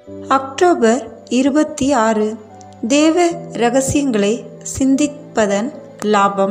October இருபத்தி ஆறு தேவ ரகசியங்களை சிந்திப்பதன் லாபம்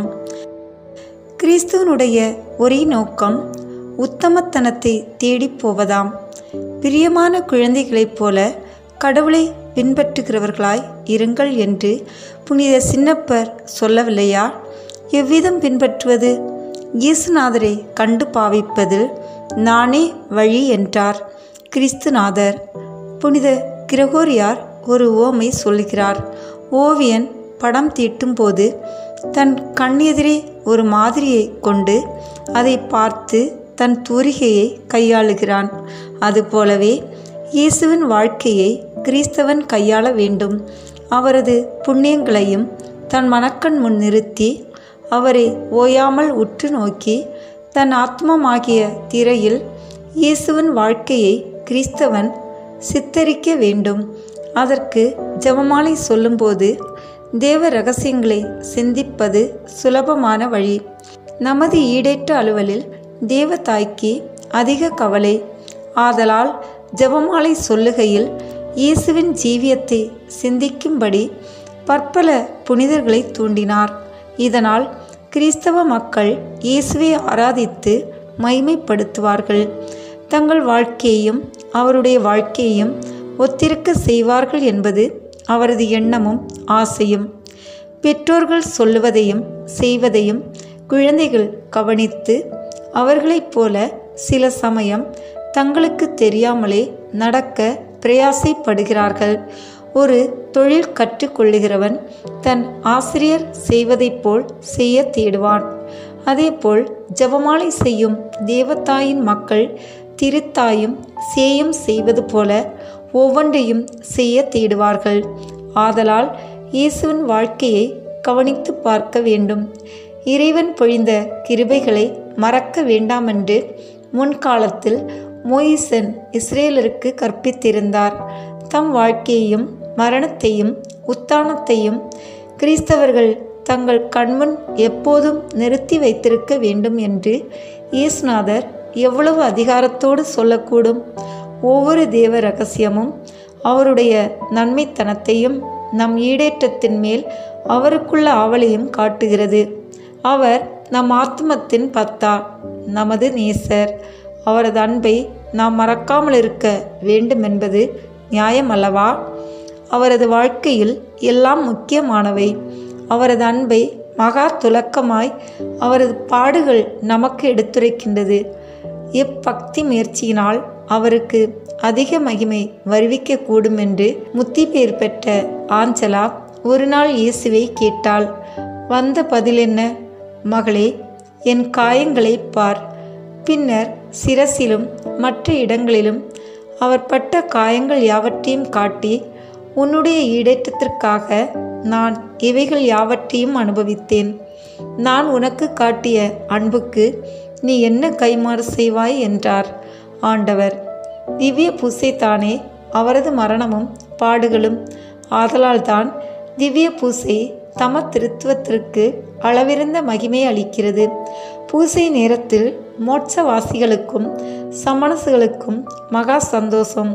கிறிஸ்துவனுடைய ஒரே நோக்கம் உத்தமத்தனத்தை தேடிப் போவதாம் பிரியமான குழந்தைகளைப் போல கடவுளை பின்பற்றுகிறவர்களாய் இருங்கள் என்று புனித சின்னப்பர் சொல்லவில்லையா எவ்விதம் பின்பற்றுவது இயேசுநாதரை கண்டு பாவிப்பதில் நானே வழி என்றார் கிறிஸ்துநாதர் புனித கிரகோரியார் ஒரு ஓமை சொல்கிறார் ஓவியன் படம் தீட்டும்போது தன் கண்ணெதிரே ஒரு மாதிரியை கொண்டு அதை பார்த்து தன் தூரிகையை கையாளுகிறான் அதுபோலவே இயேசுவின் வாழ்க்கையை கிறிஸ்தவன் கையாள வேண்டும் அவரது புண்ணியங்களையும் தன் மனக்கண் முன் நிறுத்தி அவரை ஓயாமல் உற்று நோக்கி தன் ஆத்மமாகிய திரையில் இயேசுவின் வாழ்க்கையை கிறிஸ்தவன் சித்தரிக்க வேண்டும் அதற்கு ஜெபமாலை சொல்லும்போது தேவ ரகசியங்களை சிந்திப்பது சுலபமான வழி நமது ஈடேற்ற அலுவலில் தேவ தாய்க்கு அதிக கவலை ஆதலால் ஜெபமாலை சொல்லுகையில் இயேசுவின் ஜீவியத்தை சிந்திக்கும்படி பற்பல புனிதர்களை தூண்டினார் இதனால் கிறிஸ்தவ மக்கள் இயேசுவை ஆராதித்து மைமைப்படுத்துவார்கள் தங்கள் வாழ்க்கையையும் அவருடைய வாழ்க்கையையும் ஒத்திருக்க செய்வார்கள் என்பது அவரது எண்ணமும் ஆசையும் பெற்றோர்கள் சொல்லுவதையும் செய்வதையும் குழந்தைகள் கவனித்து அவர்களைப் போல சில சமயம் தங்களுக்கு தெரியாமலே நடக்க பிரயாசைப்படுகிறார்கள் ஒரு தொழில் கற்றுக்கொள்ளுகிறவன் தன் ஆசிரியர் செய்வதைப் போல் செய்ய தேடுவான் அதேபோல் ஜெபமாலை செய்யும் தேவத்தாயின் மக்கள் திருத்தாயும் சேயும் செய்வது போல ஒவ்வொன்றையும் செய்ய தேடுவார்கள் ஆதலால் இயேசுவின் வாழ்க்கையை கவனித்து பார்க்க வேண்டும் இறைவன் பொழிந்த கிருபைகளை மறக்க வேண்டாமென்று முன்காலத்தில் மோயிசன் இஸ்ரேலருக்கு கற்பித்திருந்தார் தம் வாழ்க்கையையும் மரணத்தையும் உத்தானத்தையும் கிறிஸ்தவர்கள் தங்கள் கண்முன் எப்போதும் நிறுத்தி வைத்திருக்க வேண்டும் என்று இயேசுநாதர் எவ்வளவு அதிகாரத்தோடு சொல்லக்கூடும் ஒவ்வொரு தேவ ரகசியமும் அவருடைய நன்மைத்தனத்தையும் நம் ஈடேற்றத்தின் மேல் அவருக்குள்ள ஆவலையும் காட்டுகிறது அவர் நம் ஆத்மத்தின் பத்தா நமது நேசர் அவரது அன்பை நாம் மறக்காமல் இருக்க வேண்டுமென்பது நியாயம் அல்லவா அவரது வாழ்க்கையில் எல்லாம் முக்கியமானவை அவரது அன்பை மகா துலக்கமாய் அவரது பாடுகள் நமக்கு எடுத்துரைக்கின்றது இப்பக்தி முயற்சியினால் அவருக்கு அதிக மகிமை வருவிக்க கூடும் என்று முத்தி பேர் பெற்ற ஆஞ்சலா ஒரு நாள் இயேசுவை கேட்டாள் வந்த பதில் என்ன மகளே என் காயங்களை பார் பின்னர் சிரசிலும் மற்ற இடங்களிலும் அவர் பட்ட காயங்கள் யாவற்றையும் காட்டி உன்னுடைய ஈடேற்றத்திற்காக நான் இவைகள் யாவற்றையும் அனுபவித்தேன் நான் உனக்கு காட்டிய அன்புக்கு நீ என்ன கைமாறு செய்வாய் என்றார் ஆண்டவர் திவ்ய பூசை தானே அவரது மரணமும் பாடுகளும் ஆதலால்தான் திவ்ய பூசை தம திருத்துவத்திற்கு அளவிருந்த மகிமை அளிக்கிறது பூசை நேரத்தில் மோட்சவாசிகளுக்கும் சமணசுகளுக்கும் மகா சந்தோஷம்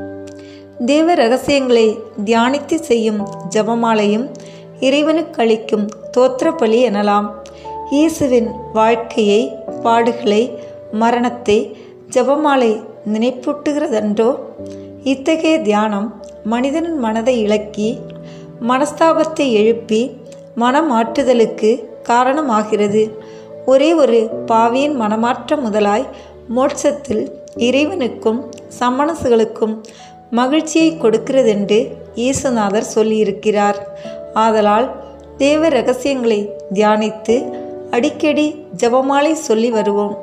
தேவ ரகசியங்களை தியானித்து செய்யும் ஜபமாலையும் இறைவனுக்கு அளிக்கும் தோத்திரப்பலி எனலாம் இயேசுவின் வாழ்க்கையை பாடுகளை மரணத்தை ஜபமாலை நினைப்பூட்டுகிறதன்றோ இத்தகைய தியானம் மனிதனின் மனதை இழக்கி மனஸ்தாபத்தை எழுப்பி மனமாற்றுதலுக்கு காரணமாகிறது ஒரே ஒரு பாவியின் மனமாற்றம் முதலாய் மோட்சத்தில் இறைவனுக்கும் சம்மனசுகளுக்கும் மகிழ்ச்சியை கொடுக்கிறதென்று இயேசுநாதர் சொல்லியிருக்கிறார் ஆதலால் தேவ ரகசியங்களை தியானித்து அடிக்கடி ஜபமாலை சொல்லி வருவோம்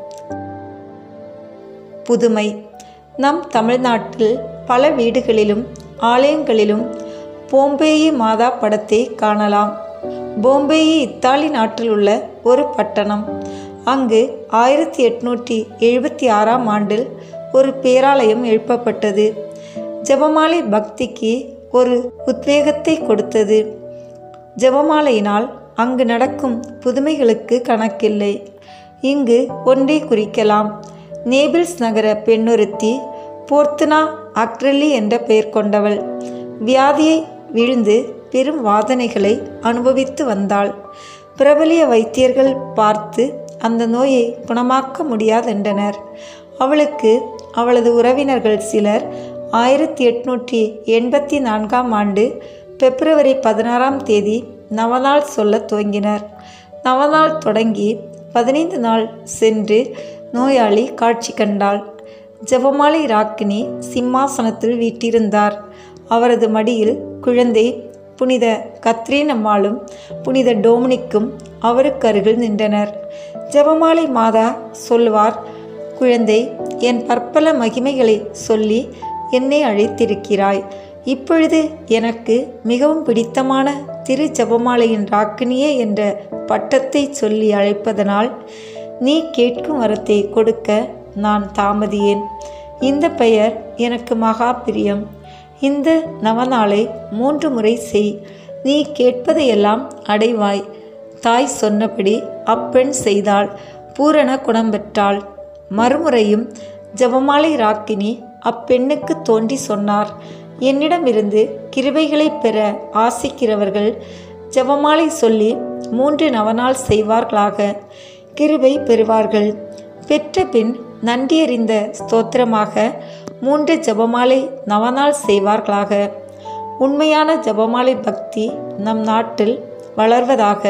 புதுமை நம் தமிழ்நாட்டில் பல வீடுகளிலும் ஆலயங்களிலும் போம்பேயி மாதா படத்தை காணலாம் போம்பேயி இத்தாலி நாட்டில் உள்ள ஒரு பட்டணம் அங்கு ஆயிரத்தி எட்நூற்றி எழுபத்தி ஆறாம் ஆண்டில் ஒரு பேராலயம் எழுப்பப்பட்டது ஜெபமாலை பக்திக்கு ஒரு உத்வேகத்தை கொடுத்தது ஜெபமாலையினால் அங்கு நடக்கும் புதுமைகளுக்கு கணக்கில்லை இங்கு ஒன்றை குறிக்கலாம் நேபிள்ஸ் நகர பெண்ணொருத்தி போர்த்துனா அக்ரலி என்ற பெயர் கொண்டவள் வியாதியை விழுந்து பெரும் வாதனைகளை அனுபவித்து வந்தாள் பிரபலிய வைத்தியர்கள் பார்த்து அந்த நோயை குணமாக்க முடியாதென்றனர் அவளுக்கு அவளது உறவினர்கள் சிலர் ஆயிரத்தி எட்நூற்றி எண்பத்தி நான்காம் ஆண்டு பிப்ரவரி பதினாறாம் தேதி நவநாள் சொல்லத் துவங்கினர் நவநாள் தொடங்கி பதினைந்து நாள் சென்று நோயாளி காட்சி கண்டாள் ஜெபமாலை ராக்கினி சிம்மாசனத்தில் வீட்டிருந்தார் அவரது மடியில் குழந்தை புனித கத்ரீன் அம்மாளும் புனித டோமினிக்கும் அவருக்கு அருகில் நின்றனர் ஜெபமாலை மாதா சொல்வார் குழந்தை என் பற்பல மகிமைகளை சொல்லி என்னை அழைத்திருக்கிறாய் இப்பொழுது எனக்கு மிகவும் பிடித்தமான திரு ஜெபமாலையின் ராக்கினியே என்ற பட்டத்தை சொல்லி அழைப்பதனால் நீ கேட்கும் வரத்தை கொடுக்க நான் தாமதியேன் இந்த பெயர் எனக்கு மகா பிரியம் இந்த நவநாளை மூன்று முறை செய் நீ கேட்பதையெல்லாம் அடைவாய் தாய் சொன்னபடி அப்பெண் செய்தாள் பூரண குணம் பெற்றாள் மறுமுறையும் ஜெபமாலை ராக்கினி அப்பெண்ணுக்கு தோன்றி சொன்னார் என்னிடமிருந்து கிருபைகளை பெற ஆசிக்கிறவர்கள் ஜெபமாலை சொல்லி மூன்று நவநாள் செய்வார்களாக கிருபை பெறுவார்கள் பெற்ற பின் நன்றியறிந்த ஸ்தோத்திரமாக மூன்று ஜெபமாலை நவநாள் செய்வார்களாக உண்மையான ஜெபமாலை பக்தி நம் நாட்டில் வளர்வதாக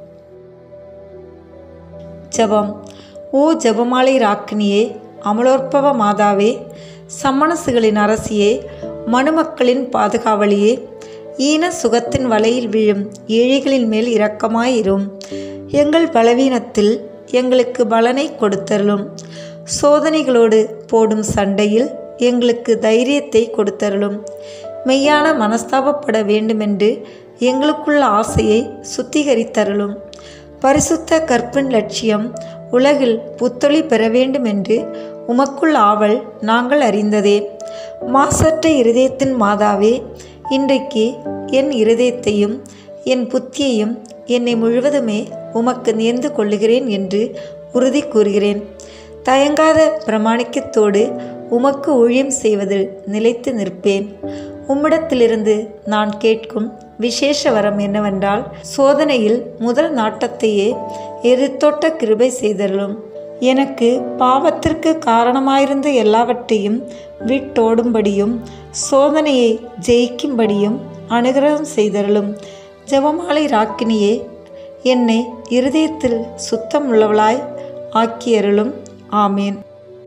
ஜெபம் ஓ ஜெபமாலை ராக்கினியே அமலோற்பவ மாதாவே சம்மனசுகளின் அரசியே மனுமக்களின் பாதுகாவலியே ஈன சுகத்தின் வலையில் விழும் ஏழைகளின் மேல் இரக்கமாயிரும் எங்கள் பலவீனத்தில் எங்களுக்கு பலனை கொடுத்தருளும் சோதனைகளோடு போடும் சண்டையில் எங்களுக்கு தைரியத்தை கொடுத்தருளும் மெய்யான மனஸ்தாபப்பட வேண்டுமென்று எங்களுக்குள்ள ஆசையை சுத்திகரித்தருளும் பரிசுத்த கற்பின் லட்சியம் உலகில் புத்தொளி பெற வேண்டும் என்று உமக்குள் ஆவல் நாங்கள் அறிந்ததே மாசற்ற இருதயத்தின் மாதாவே இன்றைக்கு என் இருதயத்தையும் என் புத்தியையும் என்னை முழுவதுமே உமக்கு நேர்ந்து கொள்ளுகிறேன் என்று உறுதி கூறுகிறேன் தயங்காத பிரமாணிக்கத்தோடு உமக்கு ஊழியம் செய்வதில் நிலைத்து நிற்பேன் உம்மிடத்திலிருந்து நான் கேட்கும் விசேஷ வரம் என்னவென்றால் சோதனையில் முதல் நாட்டத்தையே எதிர்த்தோட்ட கிருபை செய்தருளும் எனக்கு பாவத்திற்கு காரணமாயிருந்த எல்லாவற்றையும் விட்டோடும்படியும் சோதனையை ஜெயிக்கும்படியும் அனுகிரகம் செய்தருளும் ஜெபமாலை ராக்கினியே என்னை இருதயத்தில் சுத்தம் உள்ளவளாய் ஆக்கியருளும் ஆமேன்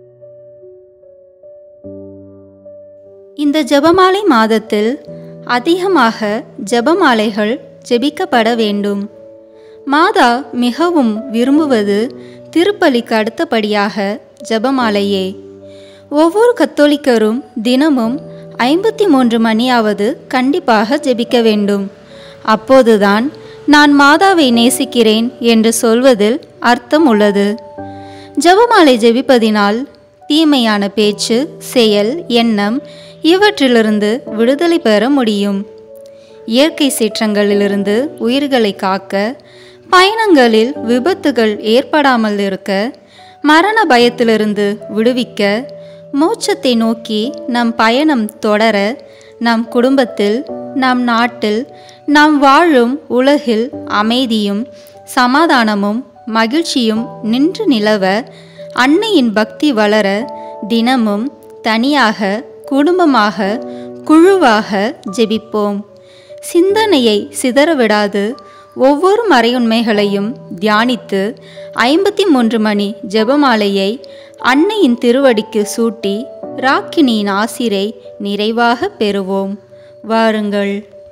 இந்த ஜெபமாலை மாதத்தில் அதிகமாக ஜெபமாலைகள் ஜெபிக்கப்பட வேண்டும் மாதா மிகவும் விரும்புவது திருப்பலிக்கு அடுத்தபடியாக ஜெபமாலையே ஒவ்வொரு கத்தோலிக்கரும் தினமும் ஐம்பத்தி மூன்று மணியாவது கண்டிப்பாக ஜெபிக்க வேண்டும் அப்போதுதான் நான் மாதாவை நேசிக்கிறேன் என்று சொல்வதில் அர்த்தம் உள்ளது ஜெபமாலை ஜெபிப்பதினால் தீமையான பேச்சு செயல் எண்ணம் இவற்றிலிருந்து விடுதலை பெற முடியும் இயற்கை சீற்றங்களிலிருந்து உயிர்களை காக்க பயணங்களில் விபத்துகள் ஏற்படாமல் இருக்க மரண பயத்திலிருந்து விடுவிக்க மோட்சத்தை நோக்கி நம் பயணம் தொடர நம் குடும்பத்தில் நம் நாட்டில் நாம் வாழும் உலகில் அமைதியும் சமாதானமும் மகிழ்ச்சியும் நின்று நிலவ அன்னையின் பக்தி வளர தினமும் தனியாக குடும்பமாக குழுவாக ஜெபிப்போம் சிந்தனையை சிதறவிடாது ஒவ்வொரு மறையுண்மைகளையும் தியானித்து ஐம்பத்தி மூன்று மணி ஜெபமாலையை அன்னையின் திருவடிக்கு சூட்டி ராக்கினியின் ஆசிரை நிறைவாக பெறுவோம் வாருங்கள்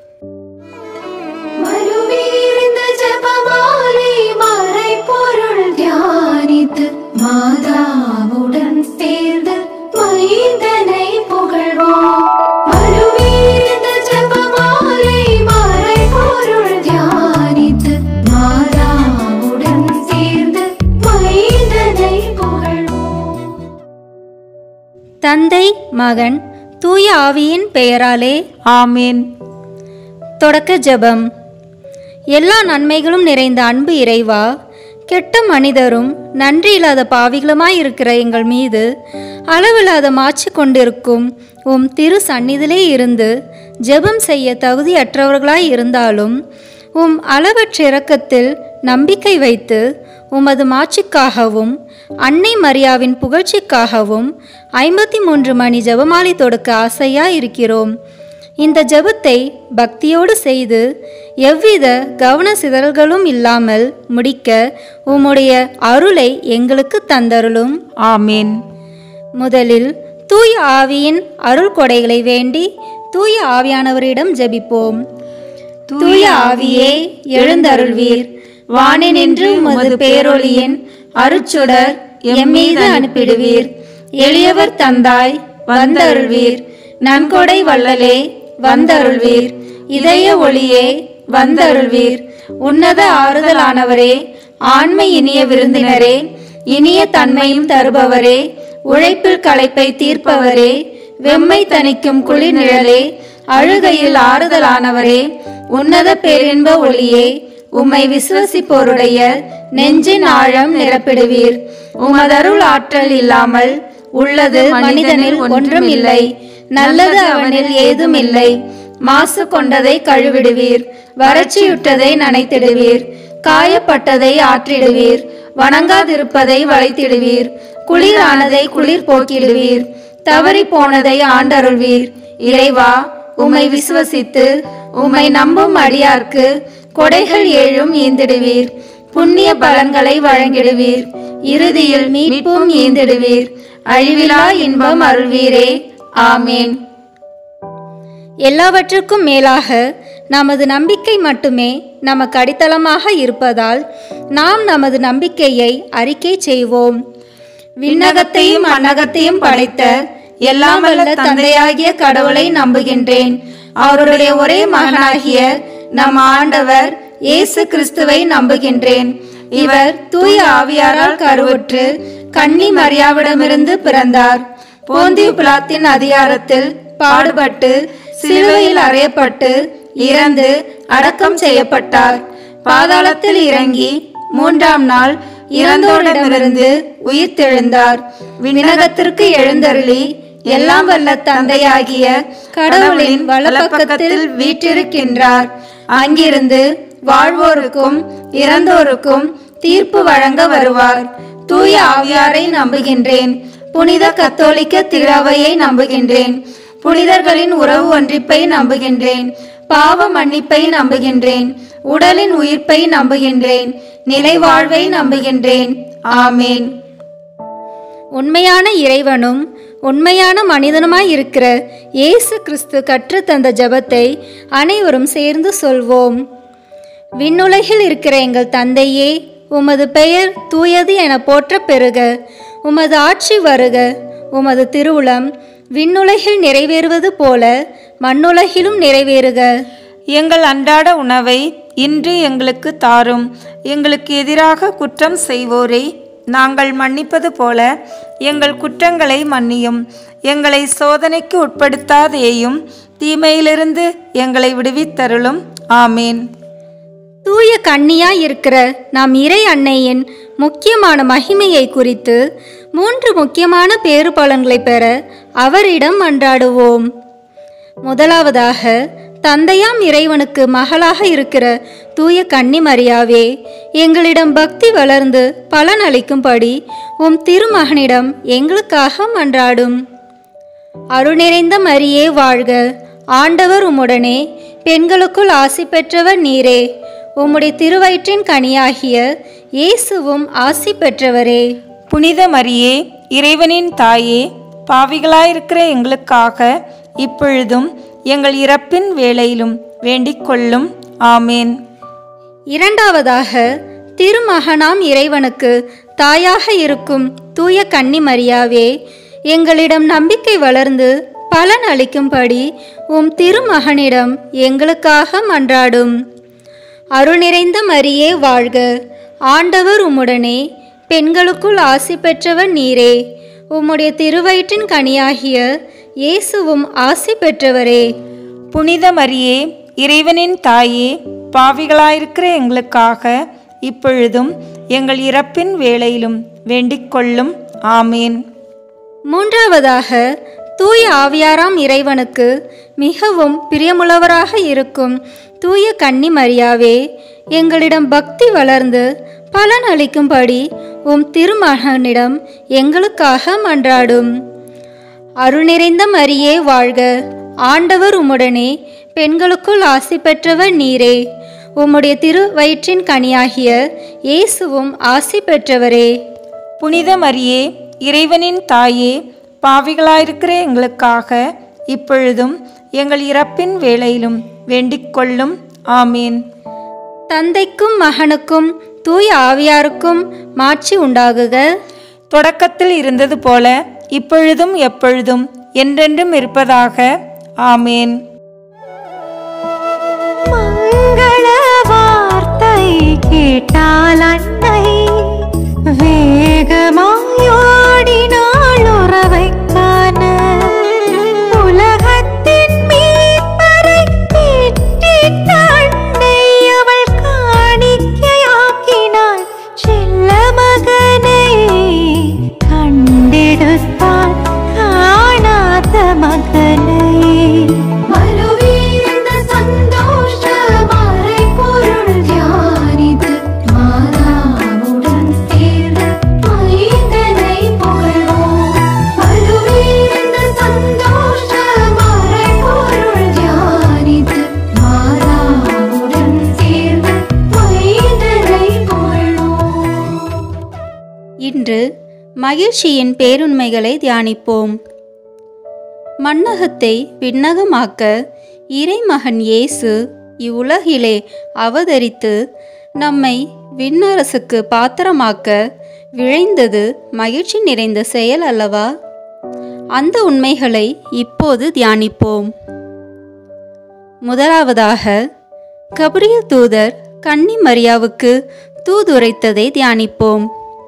மறுவீழ்ந்த ஜெபமாலை மறைபொருள் தியானித்து மாதாவுடன் சேர்ந்து மைந்தனை புகழ்வோம் மறுவீழ்ந்த ஜெபமாலை மறைபொருள் தியானித்து மாதாவுடன் சேர்ந்து மைந்தனை புகழ்வோம் தந்தை மகன் தூய ஆவியின் பெயராலே ஆமேன் தொடக்க ஜெபம் எல்லா நன்மைகளும் நிறைந்த அன்பு இறைவா கெட்ட மனிதரும் நன்றி இல்லாத பாவிகளுமாய் இருக்கிற எங்கள் மீது அளவில்லாத மாட்சி கொண்டிருக்கும் உம் திரு சந்நிதிலே இருந்து ஜெபம் செய்ய தகுதியற்றவர்களாய் இருந்தாலும் உம் அளவற்ற இரக்கத்தில் நம்பிக்கை வைத்து உமது மாட்சிக்காகவும் அன்னை மரியாவின் புகழ்ச்சிக்காகவும் ஐம்பத்தி மூன்று மணி ஜெபமாலை தொடுக்க ஆசையாய் இருக்கிறோம் இந்த ஜெபத்தை பக்தியோடு செய்து எவ்வித கவன சிதறல்களும் இல்லாமல் முடிக்க உம்முடைய அருளை எங்களுக்கு தந்தருளும் ஆமேன் முதலில் தூய ஆவியின் அருள் கொடைகளை வேண்டி தூய ஆவியானவரிடம் ஜெபிப்போம் தூய ஆவியே எழுந்தருள்வீர் வானினின்று உமது பேரொளியின் அருட்சுடர் எம் மீது அனுப்பிடுவீர் எளியவர் தந்தாய் வந்தருள்வீர் நன்கொடை வள்ளலே வந்தருள்வீர் இதய ஒளியே வந்தருள்வீர் உன்னத ஆறுதலானவரே ஆண்மை இனிய விருந்தினரே இனிய தன்மையும் தருபவரே உழைப்பில் களைப்பை தீர்ப்பவரே வெம்மை தணிக்கும் குளிர் நிழலே அழுகையில் ஆறுதலானவரே உன்னத பேரின்ப ஒளியே உம்மை விசுவசிப்போருடைய நெஞ்சின் ஆழம் நிரப்பிடுவீர் உமதருள் ஆற்றல் இல்லாமல் உள்ளது மனிதனில் ஒன்றும் இல்லை நல்லது அவனில் ஏதும் இல்லை மாசு கொண்டதை கழுவிடுவீர் வறட்சியுற்றதை நனைத்திடுவீர் காயப்பட்டதை ஆற்றிடுவீர் வணங்காதிருப்பதை வளைத்திடுவீர் குளிரானதை குளிர் போக்கிடுவீர் தவறி போனதை ஆண்டருள்வீர் இறைவா உம்மை விசுவசித்து உம்மை நம்பும் அடியார்க்கு கொடைகள் ஏழும் ஈந்திடுவீர் புண்ணிய பலன்களை வழங்கிடுவீர் இறுதியில் மீட்பும் ஈந்திடுவீர் அழிவிலா இன்பம் அருள்வீரே ஆமேன் எல்லாவற்றுக்கும் மேலாக நமது நம்பிக்கை மட்டுமே நமக்கு அடித்தளமாக இருப்பதால் நாம் நமது நம்பிக்கையை அறிக்கை செய்வோம் விண்ணகத்தையும் மண்ணகத்தையும் படைத்த எல்லாம் வல்ல தந்தையாகிய கடவுளை நம்புகின்றேன் அவருடைய ஒரே மகனாகிய நம் ஆண்டவர் இயேசு கிறிஸ்துவை நம்புகின்றேன் இவர் தூய ஆவியாரால் கருவுற்று கன்னி மரியாவிடமிருந்து பிறந்தார் போந்தியு பிலாத்தின் அதிகாரத்தில் பாடுபட்டு சிலுவையில் அறையப்பட்டு இறந்து அடக்கம் செய்யப்பட்டார் பாதாளத்தில் இறங்கி மூன்றாம் நாள் இறந்தோரிடமிருந்து உயிர்த்தெழுந்தார் விண்ணகத்திற்கு எழுந்தருளி எல்லாம் வல்ல தந்தையாகிய கடவுளின் வலப்பக்கத்தில் வீற்றிருக்கின்றார் அங்கிருந்து வாழ்வோருக்கும் இறந்தோருக்கும் தீர்ப்பு வழங்க வருவார் தூய ஆவியாரை நம்புகின்றேன் புனித கத்தோலிக்க திருவையை நம்புகின்றேன் புனிதர்களின் உறவு ஒன்றிப்பை நம்புகின்றேன் பாவ மன்னிப்பை நம்புகின்றேன் உடலின் உயிர்ப்பை நம்புகின்றேன் நிலைவாழ்வை நம்புகின்றேன் ஆமேன் உண்மையான இறைவனும் உண்மையான மனிதனுமாய் இருக்கிற இயேசு கிறிஸ்து கற்றுத்தந்த ஜெபத்தை அனைவரும் சேர்ந்து சொல்வோம் விண்ணுலகில் இருக்கிற எங்கள் தந்தையே உமது பெயர் தூயது என போற்றப் பெறுக உமது ஆட்சி வருக உமது திருவுளம் விண்ணுலகில் நிறைவேறுவது போல மண்ணுலகிலும் நிறைவேறுக எங்கள் அன்றாட உணவை இன்று எங்களுக்கு தாரும் எங்களுக்கு எதிராக குற்றம் செய்வோரை நாங்கள் மன்னிப்பது போல எங்கள் குற்றங்களை மன்னியும் எங்களை சோதனைக்கு உட்படுத்தாதேயும் தீமையிலிருந்து எங்களை விடுவித்தருளும் ஆமேன் தூய கன்னியாய் இருக்கிற நாம் இறை அன்னையின் முக்கியமான மகிமையை குறித்து மூன்று முக்கியமான பேறு பலன்களை பெற அவரிடம் மன்றாடுவோம் முதலாவதாக தந்தையாம் இறைவனுக்கு மகளாக இருக்கிற தூய கன்னி மரியாவே எங்களிடம் பக்தி வளர்ந்து பலன் அளிக்கும்படி உம் திருமகனிடம் எங்களுக்காக மன்றாடும் அருள் நிறைந்த மரியே வாழ்க ஆண்டவர் உம்முடனே பெண்களுக்குள் ஆசி பெற்றவர் நீரே உம்முடைய திருவயிற்றின் கனியாகிய இயேசுவும் ஆசி பெற்றவரே புனித மரியே இறைவனின் தாயே பாவிகளாயிருக்கிற எங்களுக்காக இப்பொழுதும் எங்கள் இறப்பின் வேளையிலும் வேண்டிக் கொள்ளும் ஆமேன் இரண்டாவதாக திருமகனாம் இறைவனுக்கு தாயாக இருக்கும் தூய கன்னி மரியாவே எங்களிடம் நம்பிக்கை வளர்ந்து பலன் அளிக்கும்படி உம் திருமகனிடம் எங்களுக்காக மன்றாடும் அருள் நிறைந்த மரியே வாழ்க ஆண்டவர் உம்முடனே பெண்களுக்குள் ஆசி பெற்றவர் நீரே உம்முடைய திருவயிற்றின் கனியாகிய இயேசுவும் ஆசி பெற்றவரே புனித மரியே இறைவனின் தாயே பாவிகளாயிருக்கிற எங்களுக்காக இப்பொழுதும் எங்கள் இறப்பின் வேளையிலும் வேண்டிக் கொள்ளும் ஆமேன் மூன்றாவதாக தூய ஆவியாராம் இறைவனுக்கு மிகவும் பிரியமுள்ளவராக இருக்கும் தூய கன்னி மரியாவே எங்களிடம் பக்தி வளர்ந்து பலன் அளிக்கும்படி உம் திருமகனிடம் எங்களுக்காக மன்றாடும் அருள் நிறைந்த மரியே வாழ்க ஆண்டவர் உம்முடனே பெண்களுக்குள் ஆசி பெற்றவர் நீரே உம்முடைய திரு வயிற்றின் கனியாகிய இயேசுவும் ஆசி பெற்றவரே புனித மரியே இறைவனின் தாயே பாவிகளாயிருக்கிற எங்களுக்காக இப்பொழுதும் எங்கள் இறப்பின் வேளையிலும் வேண்டிக் கொள்ளும் ஆமேன் தந்தைக்கும் மகனுக்கும் தூய ஆவியாருக்கும் மாட்சி உண்டாகுக தொடக்கத்தில் இருந்தது போல இப்பொழுதும் எப்பொழுதும் என்றென்றும் இருப்பதாக ஆமேன் மங்கள வார்த்தை கேட்டால் அன்னை வேகமாயோடினாள் உறவை காண உலகத்தின் மீட்பரை மீட்டிட்ட அன்னை அவள் காணிக்கையாக்கினாள் செல்ல மகனை கண்டெடுத்தாள் காணாத மகனை மறுவீழ்ந்த சந்தோஷ மறைபொருள் தியானித்து மாதாவுடன் சேர்ந்து மைந்தனை புகழ்வோம். மறுவீழ்ந்த சந்தோஷ மறைபொருள் தியானித்து மாதாவுடன் சேர்ந்து மைந்தனை புகழ்வோம். இன்று மகிழ்ச்சியின் பேருண்மைகளை தியானிப்போம் மண்ணகத்தை விண்ணகமாக்க இறைமகன் இயேசு இவ்வுலகிலே அவதரித்து நம்மை விண்ணரசுக்கு பாத்திரமாக்க விழைந்தது மகிழ்ச்சி நிறைந்த செயல் அல்லவா அந்த உண்மைகளை இப்போது தியானிப்போம் முதலாவதாக கபிரியல் தூதர் கன்னி மரியாவுக்கு தூதுரைத்ததை தியானிப்போம்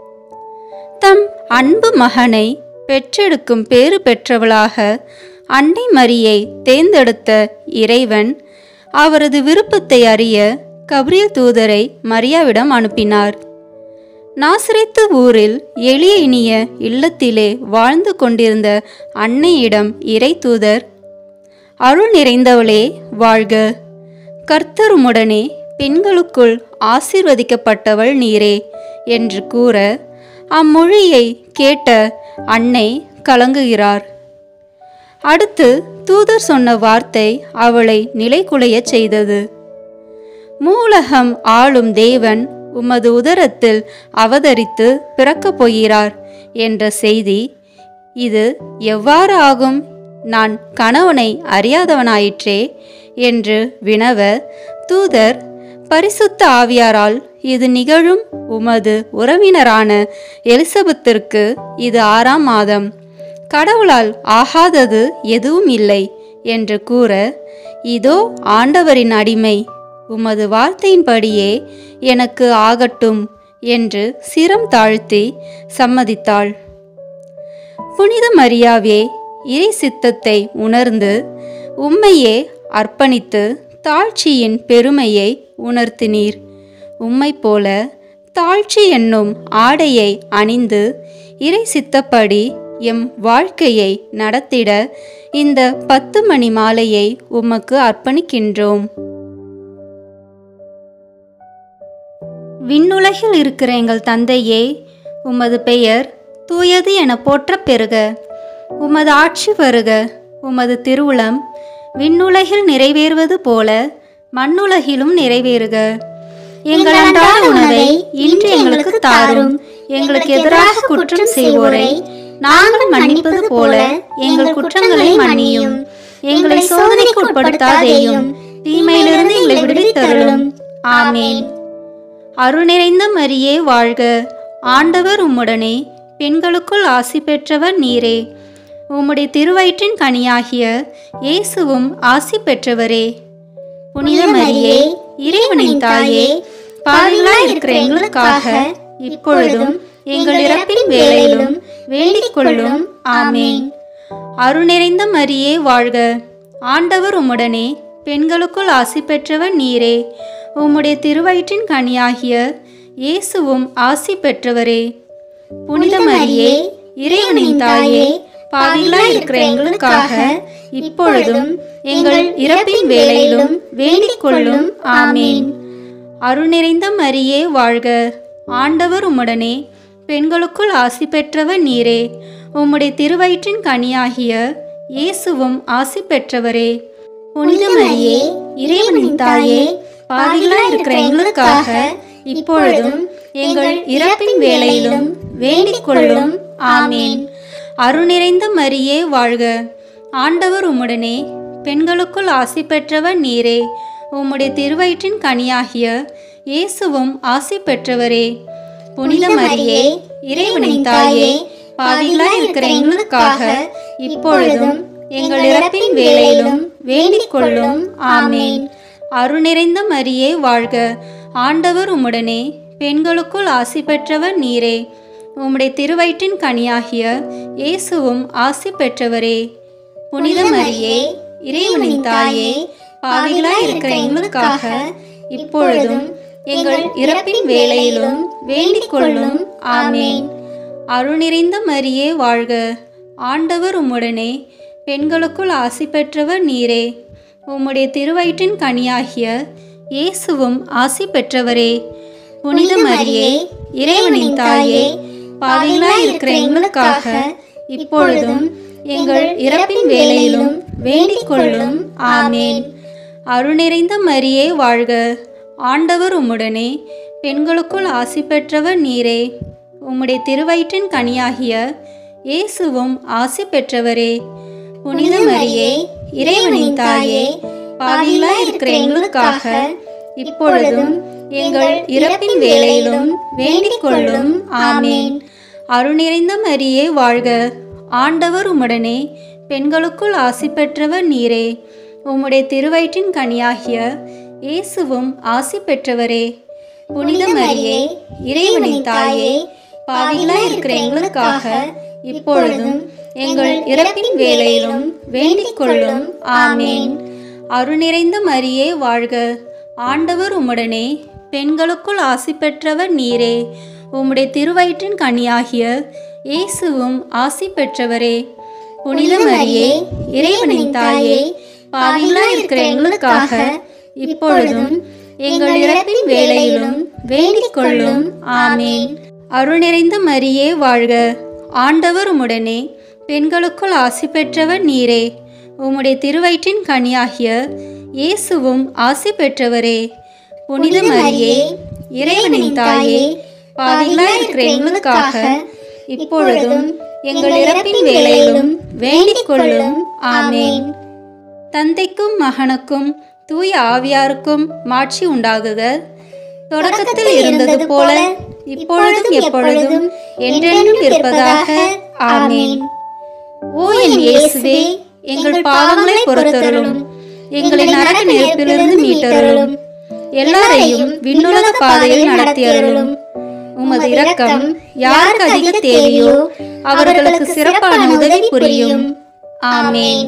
தம் அன்பு மகனை பெற்றெடுக்கும் பேறு பெற்றவளாக அன்னை மரியை தேர்ந்தெடுத்த இறைவன் அவரது விருப்பத்தை அறிய கபிரியல் தூதரை மரியாவிடம் அனுப்பினார் நாசரேத்து ஊரில் எளிய இனிய இல்லத்திலே வாழ்ந்து கொண்டிருந்த அன்னையிடம் இறை தூதர் அருள் நிறைந்தவளே வாழ்க கர்த்தருமுடனே பெண்களுக்குள் ஆசீர்வதிக்கப்பட்டவள் நீரே என்று கூற அம்மொழியை கேட்ட அன்னை கலங்குகிறார் அடுத்து தூதர் சொன்ன வார்த்தை அவளை நிலைகுலையச் செய்தது மூலகம் ஆளும் தேவன் உமது உதரத்தில் அவதரித்து பிறக்கப் போகிறார் என்ற செய்தி இது எவ்வாறு ஆகும் நான் கணவனை அறியாதவனாயிற்றே என்று வினவ தூதர் பரிசுத்த ஆவியாரால் இது நிகழும் உமது உறவினரான எலிசபெத்திற்கு இது ஆறாம் மாதம் கடவுளால் ஆகாதது எதுவும் இல்லை என்று கூற இதோ ஆண்டவரின் அடிமை உமது வார்த்தையின்படியே எனக்கு ஆகட்டும் என்று சிரம் தாழ்த்தி சம்மதித்தாள் புனித மரியாவே இறை சித்தத்தை உணர்ந்து உம்மையே அர்ப்பணித்து தாழ்ச்சியின் பெருமையை உணர்த்தினீர் உம்மை போல தாழ்ச்சி என்னும் ஆடையை அணிந்து இறை சித்தப்படி எம் வாழ்க்கையை நடத்திட இந்த பத்து மணி மாலையை உமக்கு அர்ப்பணிக்கின்றோம் விண்ணுலகில் இருக்கிற எங்கள் தந்தையே உமது பெயர் தூயது என போற்றப் பெறுக உமது ஆட்சி வருக உமது திருவுளம் விண்ணுலகில் நிறைவேறுவது போல மண்ணுலகிலும் நிறைவேறுக எங்கள் அன்றாட உணவை இன்று எங்களுக்கு தாரும் எங்களுக்கு எதிராக குற்றம் செய்வோரை நாங்கள் மன்னிப்பது போல எங்கள் குற்றங்களை மன்னியும் எங்களை சோதனைக்கு உட்படுத்தாதேயும் தீமையிலிருந்து எங்களை விடுவித்தருளும் ஆமேன் அருள் நிறைந்த மரியே வாழ்க ஆண்டவர் உம்முடனே பெண்களுக்குள் ஆசி பெற்றவர் நீரே உம்முடைய திருவயிற்றின் கனியாகிய இயேசுவும் ஆசி பெற்றவரே புனித மரியே இறைவனின் தாயே பாவிகளாய் இருக்கிற எங்களுக்காக இப்பொழுதும் எங்கள் இறப்பின் வேளையிலும் வேண்டிக் கொள்ளும் ஆமேன் அருள் நிறைந்த மரியே வாழ்க ஆண்டவர் உம்முடனே பெண்களுக்குள் ஆசி பெற்றவர் நீரே உம்முடைய திருவயிற்றின் கனியாகிய இயேசுவும் ஆசி பெற்றவரே புனித மரியே இறைவனின் தாயே பாவிகளாய் இருக்கிற எங்களுக்காக இப்பொழுதும் எங்கள் இறப்பின் வேளையிலும் வேண்டிக் கொள்ளும் ஆமீன் அருள் நிறைந்த மரியே வாழ்க ஆண்டவர் உம்முடனே பெண்களுக்குள் ஆசி பெற்றவர் நீரே உம்முடைய திருவயிற்றின் கனியாகிய இயேசுவும் ஆசி பெற்றவரே புனித மரியே இறைவனின் தாயே பாவிகளாய் இருக்கிற எங்களுக்காக இப்பொழுதும் எங்கள் இறப்பின் வேளையிலும் வேண்டிக் கொள்ளும் ஆமீன் அருள் நிறைந்த மரியே வாழ்க ஆண்டவர் உம்முடனே பெண்களுக்குள் ஆசி பெற்றவர் நீரே உம்முடைய திருவயிற்றின் கனியாகிய இயேசுவும் ஆசி பெற்றவரே புனித மரியே இறைவனின் தாயே பாவிகளாய் இருக்கிற எங்களுக்காக இப்பொழுதும் எங்கள் இறப்பின் வேளையிலும் வேண்டிக் கொள்ளும் ஆமீன் அருள் நிறைந்த மரியே வாழ்க ஆண்டவர் உம்முடனே பெண்களுக்குள் ஆசி பெற்றவர் நீரே உம்முடைய திருவயிற்றின் கனியாகிய இயேசுவும் ஆசி பெற்றவரே புனித மரியே இறைவனின் தாயே பாவிகளாய் இருக்கிற எங்களுக்காக இப்பொழுதும் எங்கள் இறப்பின் வேளையிலும் வேண்டிக் கொள்ளும் ஆமீன் அருள் நிறைந்த மரியே வாழ்க ஆண்டவர் உம்முடனே பெண்களுக்குள் ஆசி பெற்றவர் நீரே உம்முடைய திருவயிற்றின் கனியாகிய இயேசுவும் ஆசி பெற்றவரே புனித மரியே இறைவனின் தாயே பாவிகளாய் இருக்கிற எங்களுக்காக இப்பொழுதும் எங்கள் இறப்பின் வேளையிலும் வேண்டிக் கொள்ளும் ஆமேன் அருள் நிறைந்த மரியே வாழ்க ஆண்டவர் உம்முடனே பெண்களுக்குள் ஆசி பெற்றவர் நீரே உம்முடைய திருவயிற்றின் கனியாகிய இயேசுவும் ஆசி பெற்றவரே புனித மரியே இறைவனின் தாயே பாவிகளாய் இருக்கிற எங்களுக்காக இப்பொழுதும் எங்கள் இறப்பின் வேளையிலும் வேண்டிக் கொள்ளும் ஆமேன் அருள் நிறைந்த மரியே வாழ்க ஆண்டவர் உம்முடனே பெண்களுக்குள் ஆசி பெற்றவர் நீரே உம்முடைய திருவயிற்றின் கனியாகிய இயேசுவும் ஆசி பெற்றவரே புனித மரியே இறைவனின் தாயே பாவிகளாய் இருக்கிற எங்களுக்காக இப்பொழுதும் எங்கள் இறப்பின் வேளையிலும் வேண்டிக் கொள்ளும் ஆமேன் அருள் நிறைந்த மரியே வாழ்க ஆண்டவர் உம்முடனே பெண்களுக்குள் ஆசி பெற்றவர் நீரே உம்முடைய திருவயிற்றின் கனியாகிய இயேசுவும் ஆசி பெற்றவரே புனித மரியே இறைவனின் தாயே பாவிகளாய் இருக்கிற எங்களுக்காக இப்பொழுதும் எங்கள் இறப்பின் வேளையிலும் வேண்டிக் கொள்ளும் ஆமேன் அருள் நிறைந்த மரியே வாழ்க ஆண்டவர் உம்முடனே பெண்களுக்குள் ஆசி பெற்றவர் நீரே உம்முடைய திருவயிற்றின் கனியாகிய இயேசுவும் ஆசி பெற்றவரே புனித மரியே இறைவனின் தாயே பாவிகளாய் இருக்கிற எங்களுக்காக இப்பொழுதும் எங்கள் இறப்பின் வேளையிலும் வேண்டிக் கொள்ளும் ஆமேன் தந்தைக்கும் மகனுக்கும் தூய ஆவியாருக்கும் மாட்சி உண்டாகுக தொடக்கத்தில் இருந்தது போல இப்பொழுதும் எப்பொழுதும் என்றென்றும் இருப்பதாக ஆமேன் ஓ என் இயேசுவே எங்கள் பாவங்களை பொறுத்தருளும் எங்களை நரக நெருப்பிலிருந்து மீட்டருளும் எல்லாரையும் விண்ணுலக பாதையில் நடத்தியருளும் உமது இரக்கம் யாருக்கு அதிக தேவையோ அவர்களுக்கு சிறப்பான உதவி புரியும் ஆமேன்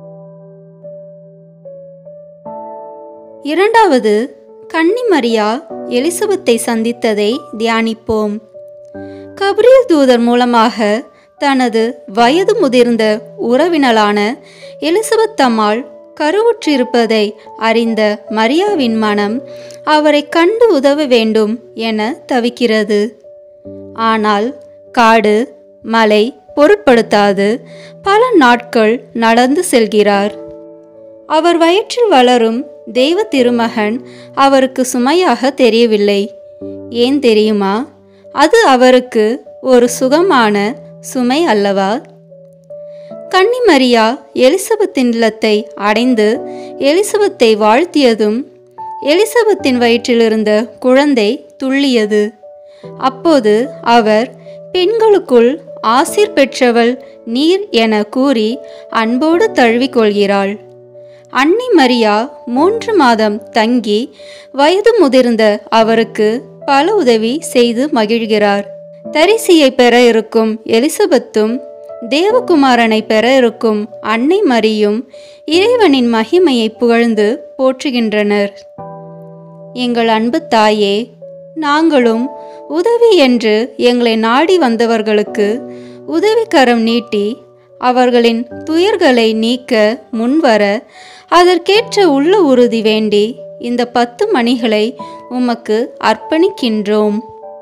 இரண்டாவது கன்னிமரியா எலிசபெத்தை சந்தித்ததை தியானிப்போம் கபிரியல் தூதர் மூலமாக தனது வயது முதிர்ந்த உறவினளான எலிசபெத் அம்மாள் கருவுற்றிருப்பதை அறிந்த மரியாவின் மனம் அவரை கண்டு உதவ வேண்டும் என தவிக்கிறது ஆனால் காடு மலை பொருட்படுத்தாது பல நாட்கள் நடந்து செல்கிறார் அவர் வயிற்றில் வளரும் தெய்வ திருமகன் அவருக்கு சுமையாக தெரியவில்லை ஏன் தெரியுமா அது அவருக்கு ஒரு சுகமான சுமை அல்லவா கன்னிமரியா எலிசபெத்தின் இல்லத்தை அடைந்து எலிசபெத்தை வாழ்த்தியதும் எலிசபெத்தின் வயிற்றிலிருந்த குழந்தை துள்ளியது அப்போது அவர் பெண்களுக்குள் ஆசீர் பெற்றவள் நீர் என கூறி அன்போடு தழுவிக்கொள்கிறாள் அன்னி மரியா மூன்று மாதம் தங்கி வயது முதிர்ந்த அவருக்கு பல உதவி செய்து மகிழ்கிறார் தரிசியை பெற இருக்கும் எலிசபெத்தும் தேவகுமாரனை பெற இருக்கும் அன்னை மரியும் இறைவனின் மகிமையை புகழ்ந்து போற்றுகின்றனர் எங்கள் அன்பு தாயே நாங்களும் உதவி என்று எங்களை நாடி வந்தவர்களுக்கு உதவிக்கரம் நீட்டி அவர்களின் துயர்களை நீக்க முன்வர அதற்கேற்ற உள்ள உறுதி வேண்டி இந்த பத்து மணிகளை உமக்கு அர்ப்பணிக்கின்றோம்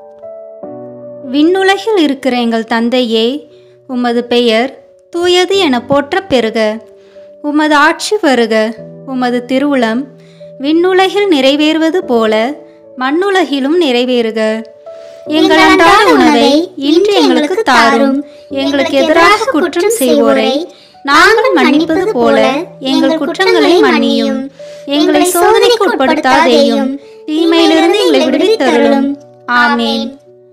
விண்ணுலகில் இருக்கிற எங்கள் தந்தையே உமது பெயர் தூயது என போற்றப் பெறுக உமது ஆட்சி வருக உமது திருவுளம் விண்ணுலகில் நிறைவேறுவது போல மண்ணுலகிலும் நிறைவேறுக எங்கள் அன்றாட உணவை இன்று எங்களுக்கு தாரும் எங்களுக்கு எதிராக குற்றம் செய்வோரை நாங்கள் மன்னிப்பது போல எங்கள் குற்றங்களை மன்னியும் எங்களை சோதனைக்கு உட்படுத்தாதேயும் தீமையிலிருந்து எங்களை விடுவித்தருளும் ஆமேன்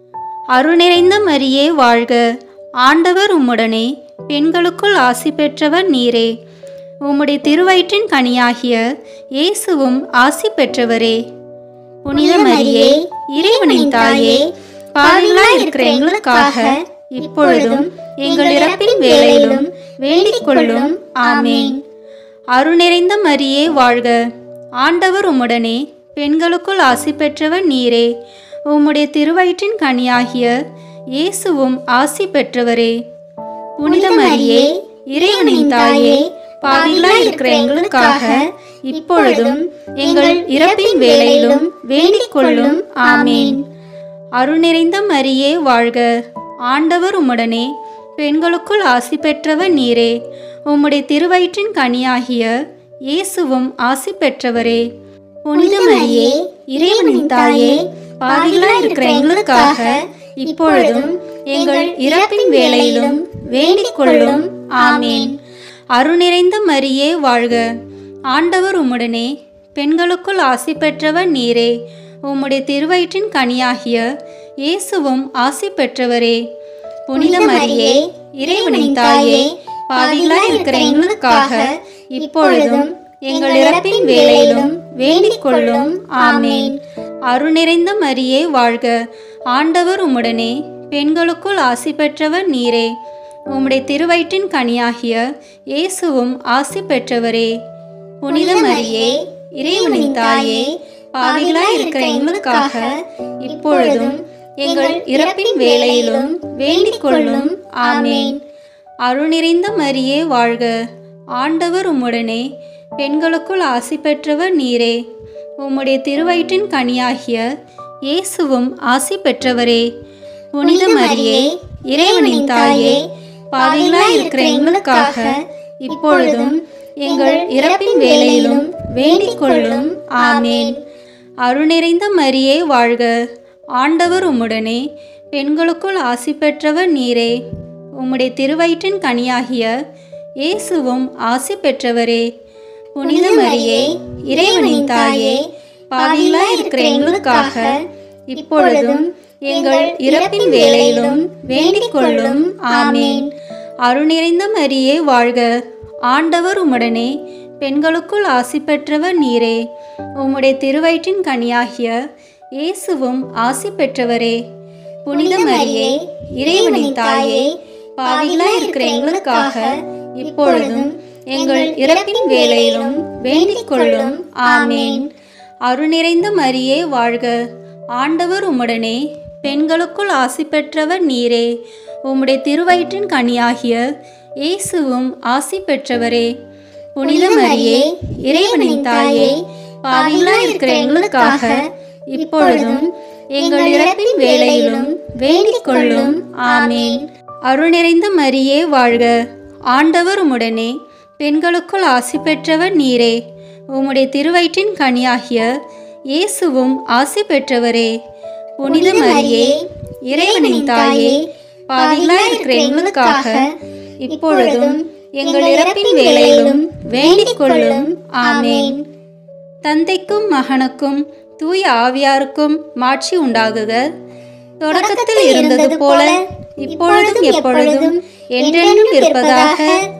அருள் நிறைந்த மரியே வாழ்க ஆண்டவர் உம்முடனே பெண்களுக்குள் ஆசி பெற்றவர் நீரே உம்முடைய திருவயிற்றின் கனியாகிய இயேசுவும் ஆசி பெற்றவரே புனித மரியே இறைவனின் தாயே பாவிகளாய் இருக்கிற எங்களுக்காக இப்பொழுதும் எங்கள் இறப்பின் வேளையிலும் வேண்டிக் கொள்ளும் ஆமேன் அருள் நிறைந்த மரியே வாழ்க ஆண்டவர் உம்முடனே பெண்களுக்குள் ஆசி பெற்றவர் நீரே உம்முடைய திருவயிற்றின் கனியாகிய இயேசுவும் ஆசி பெற்றவரே புனித மரியே இறைவனின் தாயே பாவிகளாய் இருக்கிற எங்களுக்காக இப்பொழுதும் எங்கள் இறப்பின் வேளையிலும் வேண்டிக் கொள்ளும் ஆமேன் அருள் நிறைந்த மரியே வாழ்க ஆண்டவர் உம்முடனே பெண்களுக்குள் ஆசி பெற்றவர் நீரே உம்முடைய திருவயிற்றின் கனியாகிய இயேசுவும் ஆசி பெற்றவரே புனித மரியே இறைவனின் தாயே பாவிகளாய் இருக்கிற எங்களுக்காக இப்பொழுதும் எங்கள் இறப்பின் வேளையிலும் வேண்டிக் கொள்ளும் ஆமேன் அருள் நிறைந்த மரியே வாழ்க ஆண்டவர் உம்முடனே பெண்களுக்குள் ஆசி பெற்றவர் நீரே உம்முடைய திருவயிற்றின் கனியாகிய இயேசுவும் ஆசி பெற்றவரே புனித மரியே இறைவனின் தாயே பாவிகளாய் இருக்கிற எங்களுக்காக இப்பொழுதும் எங்கள் இறப்பின் வேளையிலும் வேண்டிக் கொள்ளும் ஆமேன் அருள் நிறைந்த மரியே வாழ்க ஆண்டவர் உம்முடனே பெண்களுக்குள் ஆசி பெற்றவர் நீரே உம்முடைய திருவயிற்றின் கனியாகிய இயேசுவும் ஆசி பெற்றவரே புனித மரியே இறைவனின் தாயே பாவிகளாய் இருக்கிற எங்களுக்காக இப்பொழுதும் எங்கள் இறப்பின் வேளையிலும் வேண்டிக் கொள்ளும் ஆமேன் அருள் நிறைந்த மரியே வாழ்க ஆண்டவர் உம்முடனே பெண்களுக்குள் ஆசி பெற்றவர் நீரே உம்முடைய திருவயிற்றின் கனியாகிய இயேசுவும் ஆசி பெற்றவரே புனித மரியே இறைவனின் தாயே பாவிகளாய் இருக்கிற எங்களுக்காக இப்பொழுதும் எங்கள் இறப்பின் வேளையிலும் வேண்டிக் கொள்ளும் ஆமேன் அருள் நிறைந்த மரியே வாழ்க ஆண்டவர் உம்முடனே பெண்களுக்குள் ஆசி பெற்றவர் நீரே உம்முடைய திருவயிற்றின் கனியாகிய இயேசுவும் ஆசி பெற்றவரே புனித மரியே இறைவனின் தாயே பாவிகளாய் இருக்கிற எங்களுக்காக இப்பொழுதும் எங்கள் இறப்பின் வேளையிலும் வேண்டிக் கொள்ளும் ஆமேன் அருள் நிறைந்த மரியே வாழ்க ஆண்டவர் உம்முடனே பெண்களுக்குள் ஆசி பெற்றவர் நீரே உம்முடைய திருவயிற்றின் கனியாகிய இயேசுவும் ஆசி பெற்றவரே புனித மரியே இறைவனின் தாயே பாவிகளாய் இருக்கிற எங்களுக்காக இப்பொழுதும் எங்கள் இறப்பின் வேளையிலும் வேண்டிக் கொள்ளும் ஆமேன் அருள் நிறைந்த மரியே வாழ்க ஆண்டவர் உம்முடனே பெண்களுக்குள் ஆசி பெற்றவர் நீரே உம்முடைய திருவயிற்றின் கனியாகிய இயேசுவும் ஆசி பெற்றவரே புனித மரியே இறைவனின் தாயே பாவிகளாய் இருக்கிற எங்களுக்காக இப்பொழுதும் எங்கள் இறப்பின் வேளையிலும் வேண்டிக் கொள்ளும் ஆமேன் அருள் நிறைந்த மரியே வாழ்க ஆண்டவர் உம்முடனே பெண்களுக்குள் ஆசி பெற்றவர் நீரே உம்முடைய திருவயிற்றின் கனியாகிய இயேசுவும் ஆசி பெற்றவரே புனித மரியே இறைவனின் தாயே பாவிகளாய் இருக்கிற எங்களுக்காக இப்பொழுதும் எங்கள் இறப்பின் வேளையிலும் வேண்டிக் கொள்ளும் ஆமேன் தந்தைக்கும் மகனுக்கும் தூய ஆவியாருக்கும் மாட்சி உண்டாகுக தொடக்கத்தில் இருந்தது போல இப்பொழுதும் எப்பொழுதும் என்றென்றும் இருப்பதாக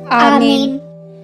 ஆமேன்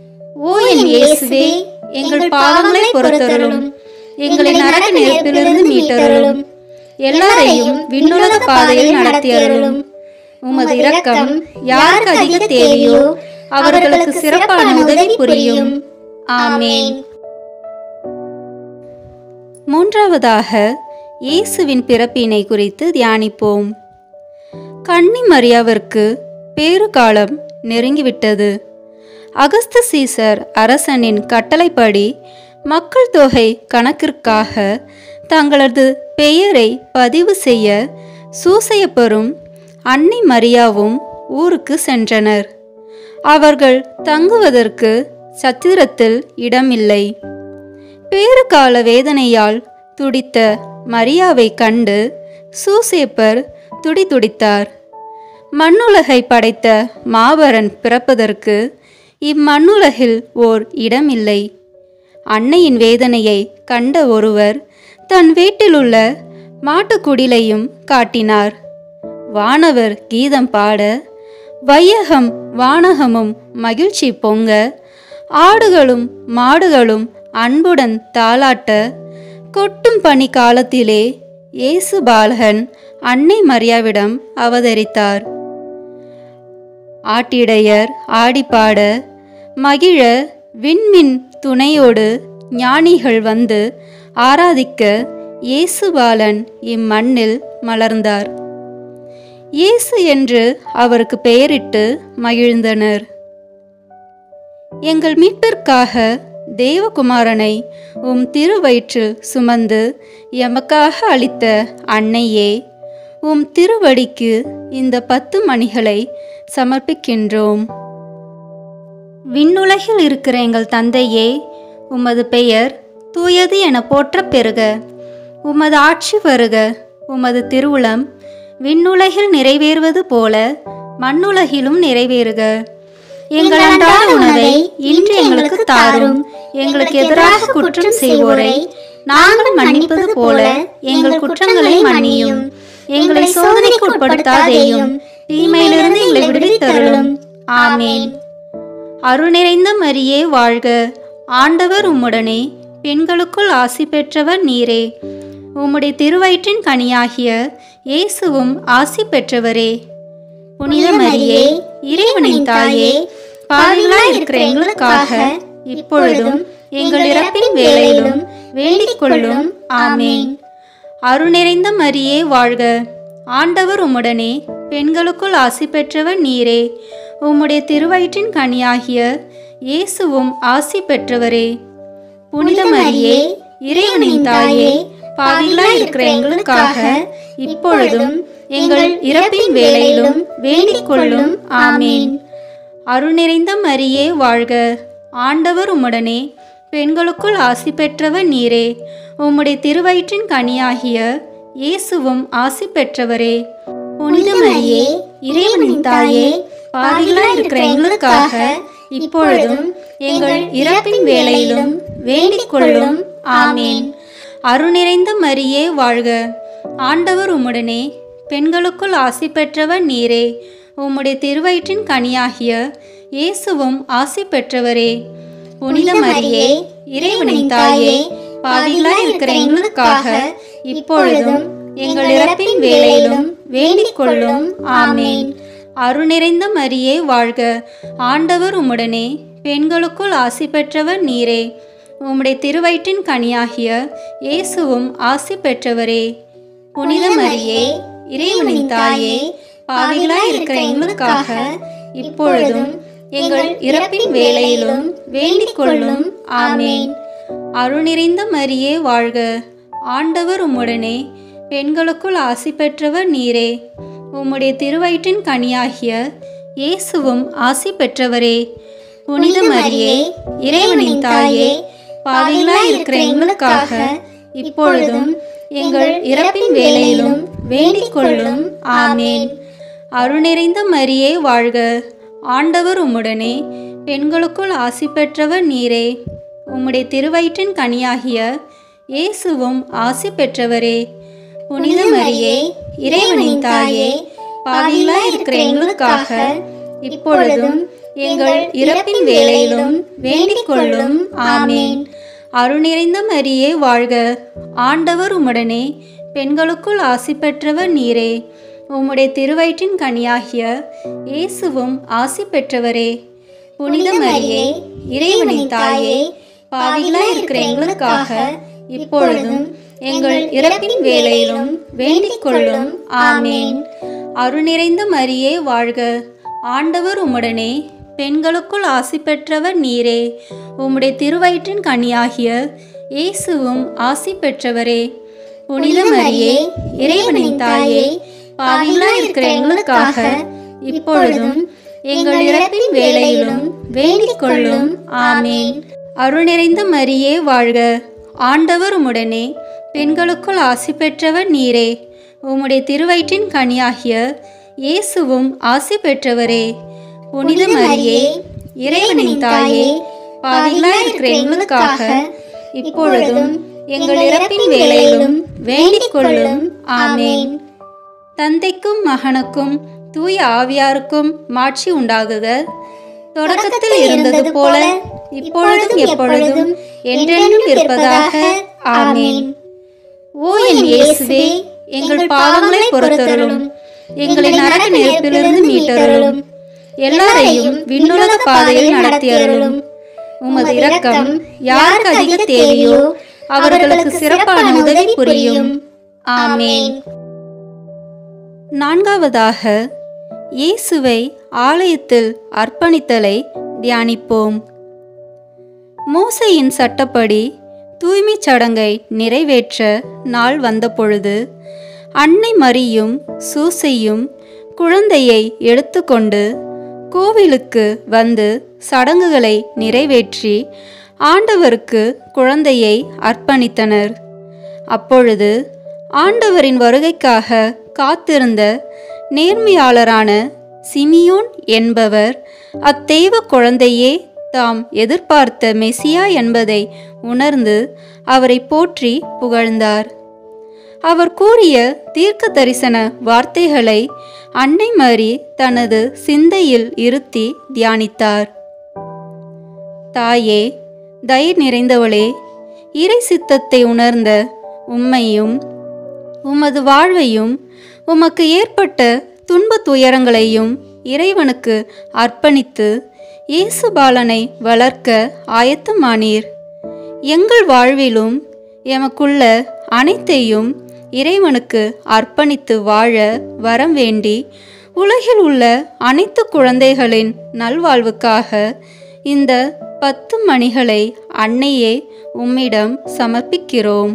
ஓ என் இயேசுவே எங்கள் பாவங்களை பொறுத்தருளும் எங்களை நரக நெருப்பிலிருந்து மீட்டருளும் எல்லாரையும் விண்ணுலக பாதையில் நடத்தியருளும் உமது இரக்கம் யாருக்கு அதிக தேவையோ அவர்களுக்கு சிறப்பான உதவி புரியும் ஆமேன் மூன்றாவதாக இயேசுவின் பிறப்பினை குறித்து தியானிப்போம் கன்னி மரியாவிற்கு பேறுகாலம் நெருங்கிவிட்டது அகஸ்து சீசர் அரசனின் கட்டளைப்படி மக்கள் தொகை கணக்கிற்காக தங்களது பெயரை பதிவு செய்ய சூசையப்பரும் அன்னை மரியாவும் ஊருக்கு சென்றனர் அவர்கள் தங்குவதற்கு சத்திரத்தில் இடமில்லை பேறுகால வேதனையால் துடித்த மரியாவை கண்டு சூசேப்பர் துடிதுடித்தார் மண்ணுலகை படைத்த மாபரன் பிறப்பதற்கு இம்மண்ணுலகில் ஓர் இடமில்லை அன்னையின் வேதனையை கண்ட ஒருவர் தன் வீட்டிலுள்ள மாட்டுக்குடிலையும் காட்டினார் வானவர் கீதம் பாட வையகம் வானகமும் மகிழ்ச்சி பொங்க ஆடுகளும் மாடுகளும் அன்புடன் தாளாட்ட கொட்டும் பனி காலத்திலே இயேசு பாலகன் அன்னை மரியாவிடம் அவதரித்தார் ஆட்டிடையர் ஆடிப்பாட மகிழ விண்மின் துணையோடு ஞானிகள் வந்து ஆராதிக்க இயேசுபாலன் இம்மண்ணில் மலர்ந்தார் இயேசு என்று அவருக்கு பெயரிட்டு மகிழ்ந்தனர் எங்கள் மீட்பிற்காக தேவகுமாரனை உம் திருவயிற்றில் சுமந்து எமக்காக அளித்த அன்னையே உம் திருவடிக்கு இந்த பத்து மணிகளை சமர்ப்பிக்கின்றோம் விண்ணுலகில் இருக்கிற எங்கள் தந்தையே உமது பெயர் தூயது என போற்றப் பெறுக உமது ஆட்சி வருக உமது திருவுளம் விண்ணுலகில் நிறைவேறுவது போல மண்ணுலகிலும் நிறைவேறுக எங்கள் அன்றாட உணவை இன்று எங்களுக்கு தாரும் எங்களுக்கு எதிராக குற்றம் செய்வோரை நாங்கள் மன்னிப்பது போல எங்கள் குற்றங்களை மன்னியும் எங்களை சோதனைக்கு உட்படுத்தாதேயும் தீமையிலிருந்து எங்களை விடுவித்தருளும் ஆமேன் அருள் நிறைந்த மரியே வாழ்க ஆண்டவர் உம்முடனே பெண்களுக்குள் ஆசி பெற்றவர் நீரே உம்முடைய திருவயிற்றின் கனியாகிய இயேசுவும் ஆசி பெற்றவரே புனித மரியே இறைவனின் தாயே பாவிகளாய் இருக்கிற எங்களுக்காக இப்பொழுதும் எங்கள் இறப்பின் வேளையிலும் வேண்டிக் கொள்ளும் ஆமேன் அருள் நிறைந்த மரியே வாழ்க ஆண்டவர் உம்முடனே பெண்களுக்குள் ஆசி பெற்றவர் நீரே உம்முடைய திருவயிற்றின் கனியாகிய இயேசுவும் ஆசி பெற்றவரே புனித மரியே இறைவனின் தாயே பாவிகளாய் இருக்கிற எங்களுக்காக இப்பொழுதும் எங்கள் இறப்பின் வேளையிலும் வேண்டிக் கொள்ளும் ஆமேன் அருள் நிறைந்த மரியே வாழ்க ஆண்டவர் உம்முடனே பெண்களுக்குள் ஆசி பெற்றவர் நீரே உம்முடைய திருவயிற்றின் கனியாகிய இயேசுவும் ஆசி பெற்றவரே புனித மரியே இறைவனின் தாயே பாவிகளாய் இருக்கிற எங்களுக்காக இப்பொழுதும் எங்கள் இறப்பின் வேளையிலும் வேண்டிக் கொள்ளும் ஆமேன் அருள் நிறைந்த மரியே வாழ்க ஆண்டவர் உம்முடனே பெண்களுக்குள் ஆசி பெற்றவர் நீரே உம்முடைய திருவயிற்றின் கனியாகிய இயேசுவும் ஆசி பெற்றவரே புனித மரியே இறைவனின் தாயே பாவிகளாய் இருக்கிற எங்களுக்காக இப்பொழுதும் எங்கள் இறப்பின் வேளையிலும் வேண்டிக் கொள்ளும் ஆமேன் அருள் நிறைந்த மரியே வாழ்க ஆண்டவர் உம்முடனே பெண்களுக்குள் ஆசி பெற்றவர் நீரே உம்முடைய திருவயிற்றின் கனியாகிய இயேசுவும் ஆசி பெற்றவரே புனித மரியே இறைவனின் தாயே பாவிகளாய் இருக்கிற எங்களுக்காக இப்பொழுதும் எங்கள் இறப்பின் வேளையிலும் வேண்டிக் கொள்ளும் ஆமேன் அருள் நிறைந்த மரியே வாழ்க ஆண்டவர் உம்முடனே பெண்களுக்குள் ஆசி பெற்றவர் நீரே உம்முடைய திருவயிற்றின் கனியாகிய இயேசுவும் ஆசி பெற்றவரே புனித மரியே இறைவனின் தாயே பாவிகளாய் இருக்கிற எங்களுக்காக இப்பொழுதும் எங்கள் இறப்பின் வேளையிலும் வேண்டிக் கொள்ளும் ஆமேன் அருள் நிறைந்த மரியே வாழ்க ஆண்டவர் உம்முடனே பெண்களுக்குள் ஆசி பெற்றவர் நீரே உம்முடைய திருவயிற்றின் கனியாகிய இயேசுவும் ஆசி பெற்றவரே புனித மரியே இறைவனின் தாயே பாவிகளாய் இருக்கிற எங்களுக்காக இப்பொழுதும் எங்கள் இறப்பின் வேளையிலும் வேண்டிக் கொள்ளும் ஆமேன் அருள் நிறைந்த மரியே வாழ்க ஆண்டவர் உம்முடனே பெண்களுக்குள் ஆசி பெற்றவர் நீரே உம்முடைய திருவயிற்றின் கனியாகிய இயேசுவும் ஆசி பெற்றவரே புனித மரியே இறைவனின் தாயே பாவிகளாய் இருக்கிற எங்களுக்காக இப்பொழுதும் எங்கள் இறப்பின் வேளையிலும் வேண்டிக் கொள்ளும் ஆமேன் அருள் மரியே வாழ்க ஆண்டவர் உம்முடனே பெண்களுக்குள் ஆசி பெற்றவர் நீரே உம்முடைய திருவயிற்றின் கனியாகிய இயேசுவும் ஆசி பெற்றவரே புனித மரியே இறைவனின் தாயே பாவிகளா இருக்கிற எங்களுக்காக இப்பொழுதும் எங்கள் இறப்பின் வேளையிலும் வேண்டிக் கொள்ளும் ஆமேன் அருள் நிறைந்த மரியே வாழ்க ஆண்டவர் உம்முடனே பெண்களுக்குள் ஆசி பெற்றவர் நீரே உம்முடைய திருவயிற்றின் கனியாகிய இயேசுவும் ஆசி பெற்றவரே புனித மரியே இறைவனின் தாயே பாவிகளா இருக்கிற எங்களுக்காக இப்பொழுதும் எங்கள் இறப்பின் வேளையிலும் வேண்டிக் கொள்ளும் ஆமேன் தந்தைக்கும் மகனுக்கும் தூய ஆவியாருக்கும் மாட்சி உண்டாகுக தொடக்கத்தில் இருந்தது போல இப்பொழுதும் எப்பொழுதும் என்றென்றும் இருப்பதாக ஆமேன் ஓ என் இயேசுவே எங்கள் பாவங்களை பொறுத்தருளும் எங்களை நரக நெருப்பிலிருந்து மீட்டருளும் எல்லாரையும் விண்ணுலக பாதையில் நடத்தியருளும் உமது இரக்கம் யாருக்கு அதிக தேவையோ அவர்களுக்கு சிறப்பான உதவி புரியும் ஆமேன் நான்காவதாக இயேசுவை ஆலயத்தில் அர்ப்பணித்தலை தியானிப்போம் மோசையின் சட்டப்படி தூய்மைச் சடங்கை நிறைவேற்ற நாள் வந்தபொழுது அன்னை மரியும் சூசையும் குழந்தையை எடுத்துக்கொண்டு கோவிலுக்கு வந்து சடங்குகளை நிறைவேற்றி ஆண்டவருக்கு குழந்தையை அர்ப்பணித்தனர் அப்பொழுது ஆண்டவரின் வருகைக்காக காத்திருந்த நேர்மையாளரான சிமியோன் என்பவர் அத்தெய்வ குழந்தையே தாம் எதிர்பார்த்த மெசியா என்பதை உணர்ந்து அவரை போற்றி புகழ்ந்தார் அவர் கூறிய தீர்க்க தரிசன வார்த்தைகளை அன்னை மரி தனது சிந்தையில் இருத்தி தியானித்தார் தாயே தயிர் நிறைந்தவளே இறை சித்தத்தை உணர்ந்த உம்மையும் உமது வாழ்வையும் உமக்கு ஏற்பட்ட துன்பத் துயரங்களையும் இறைவனுக்கு அர்ப்பணித்து இயேசுபாலனை வளர்க்க ஆயத்தமானீர் எங்கள் வாழ்விலும் எமக்குள்ள அனைத்தையும் இறைவனுக்கு அர்ப்பணித்து வாழ வரம் வேண்டி உலகில் உள்ள அனைத்து குழந்தைகளின் நல்வாழ்வுக்காக இந்த பத்து மணிகளை அன்னையே உம்மிடம் சமர்ப்பிக்கிறோம்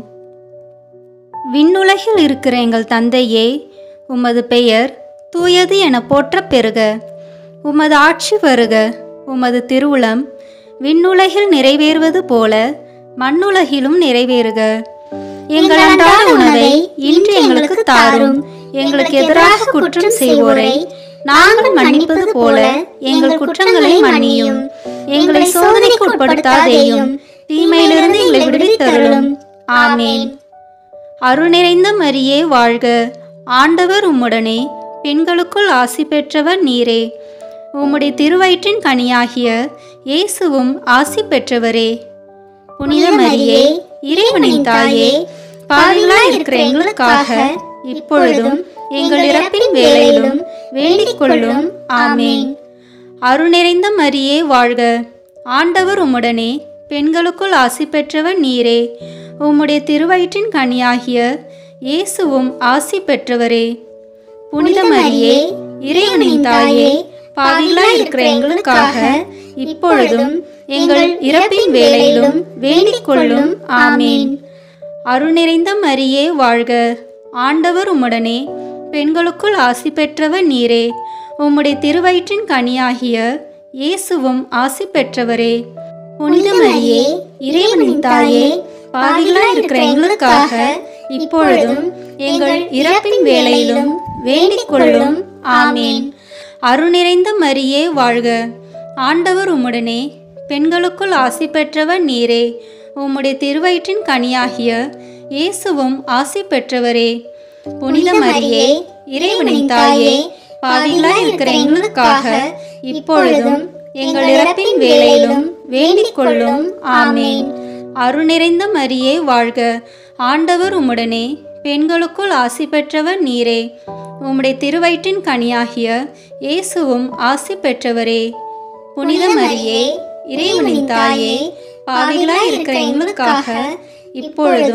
விண்ணுலகில் இருக்கிற எங்கள் தந்தையே உமது பெயர் தூயது என போற்றப் பெறுக உமது ஆட்சி வருக உமது திருவுளம் விண்ணுலகில் நிறைவேறுவது போல மண்ணுலகிலும் நிறைவேறுக எங்கள் அன்றாட உணவை இன்று எங்களுக்கு தாரும் எங்களுக்கு எதிராக குற்றம் செய்வோரை நாங்கள் மன்னிப்பது போல எங்கள் குற்றங்களை மன்னியும் எங்களை சோதனைக்கு உட்படுத்தாதேயும் தீமையிலிருந்து எங்களை விடுவித்தருளும் ஆமேன் அருள் நிறைந்த மரியே வாழ்க ஆண்டவர் உம்முடனே பெண்களுக்குள் ஆசி பெற்றவர் நீரே உம்முடைய திருவயிற்றின் கனியாகிய இயேசுவும் ஆசி பெற்றவரே புனித மரியே இறைவனின் தாயே பாவிகளாய் இருக்கிற எங்களுக்காக இப்பொழுதும் எங்கள் இறப்பின் வேளையிலும் வேண்டிக் கொள்ளும் ஆமேன் அருள் நிறைந்த மரியே வாழ்க ஆண்டவர் உம்முடனே பெண்களுக்குள் ஆசி பெற்றவர் நீரே உம்முடைய திருவயிற்றின் கனியாகிய இயேசுவும் ஆசி பெற்றவரே புனித மரியே இறைவனின் தாயே பாவிகளாய் இருக்கிற எங்களுக்காக இப்பொழுதும் எங்கள் இறப்பின் வேளையிலும் வேண்டிக் கொள்ளும் ஆமேன் அருள் நிறைந்த மரியே வாழ்க ஆண்டவர் உம்முடனே பெண்களுக்குள் ஆசி பெற்றவர் நீரே உம்முடைய திருவயிற்றின் கனியாகிய இயேசுவும் ஆசி பெற்றவரே புனித மரியே இறைவனின் தாயே பாவிகளாய் இருக்கிற எங்களுக்காக இப்பொழுதும் எங்கள் இறப்பின் வேளையிலும் வேண்டிக் கொள்ளும் ஆமேன் அருள் நிறைந்த மரியே வாழ்க ஆண்டவர் உம்முடனே பெண்களுக்குள் ஆசி பெற்றவர் நீரே உம்முடைய திருவயிற்றின் கனியாகிய இயேசுவும் ஆசி பெற்றவரே புனித மரியே இறைவனின் தாயே பாவிகளாய் இருக்கிற எங்களுக்காக இப்பொழுதும் எங்கள் இறப்பின் வேளையிலும் வேண்டிக் கொள்ளும் ஆமேன் அருள் நிறைந்த மரியே வாழ்க ஆண்டவர் உம்முடனே பெண்களுக்குள் ஆசி பெற்றவர் நீரே உம்முடைய திருவயிற்றின் கனியாகிய இயேசுவும் ஆசி பெற்றவரே புனித மரியே இறைவனின் தாயே பாவிகளாய் இருக்கிற எங்களுக்காக இப்பொழுதும்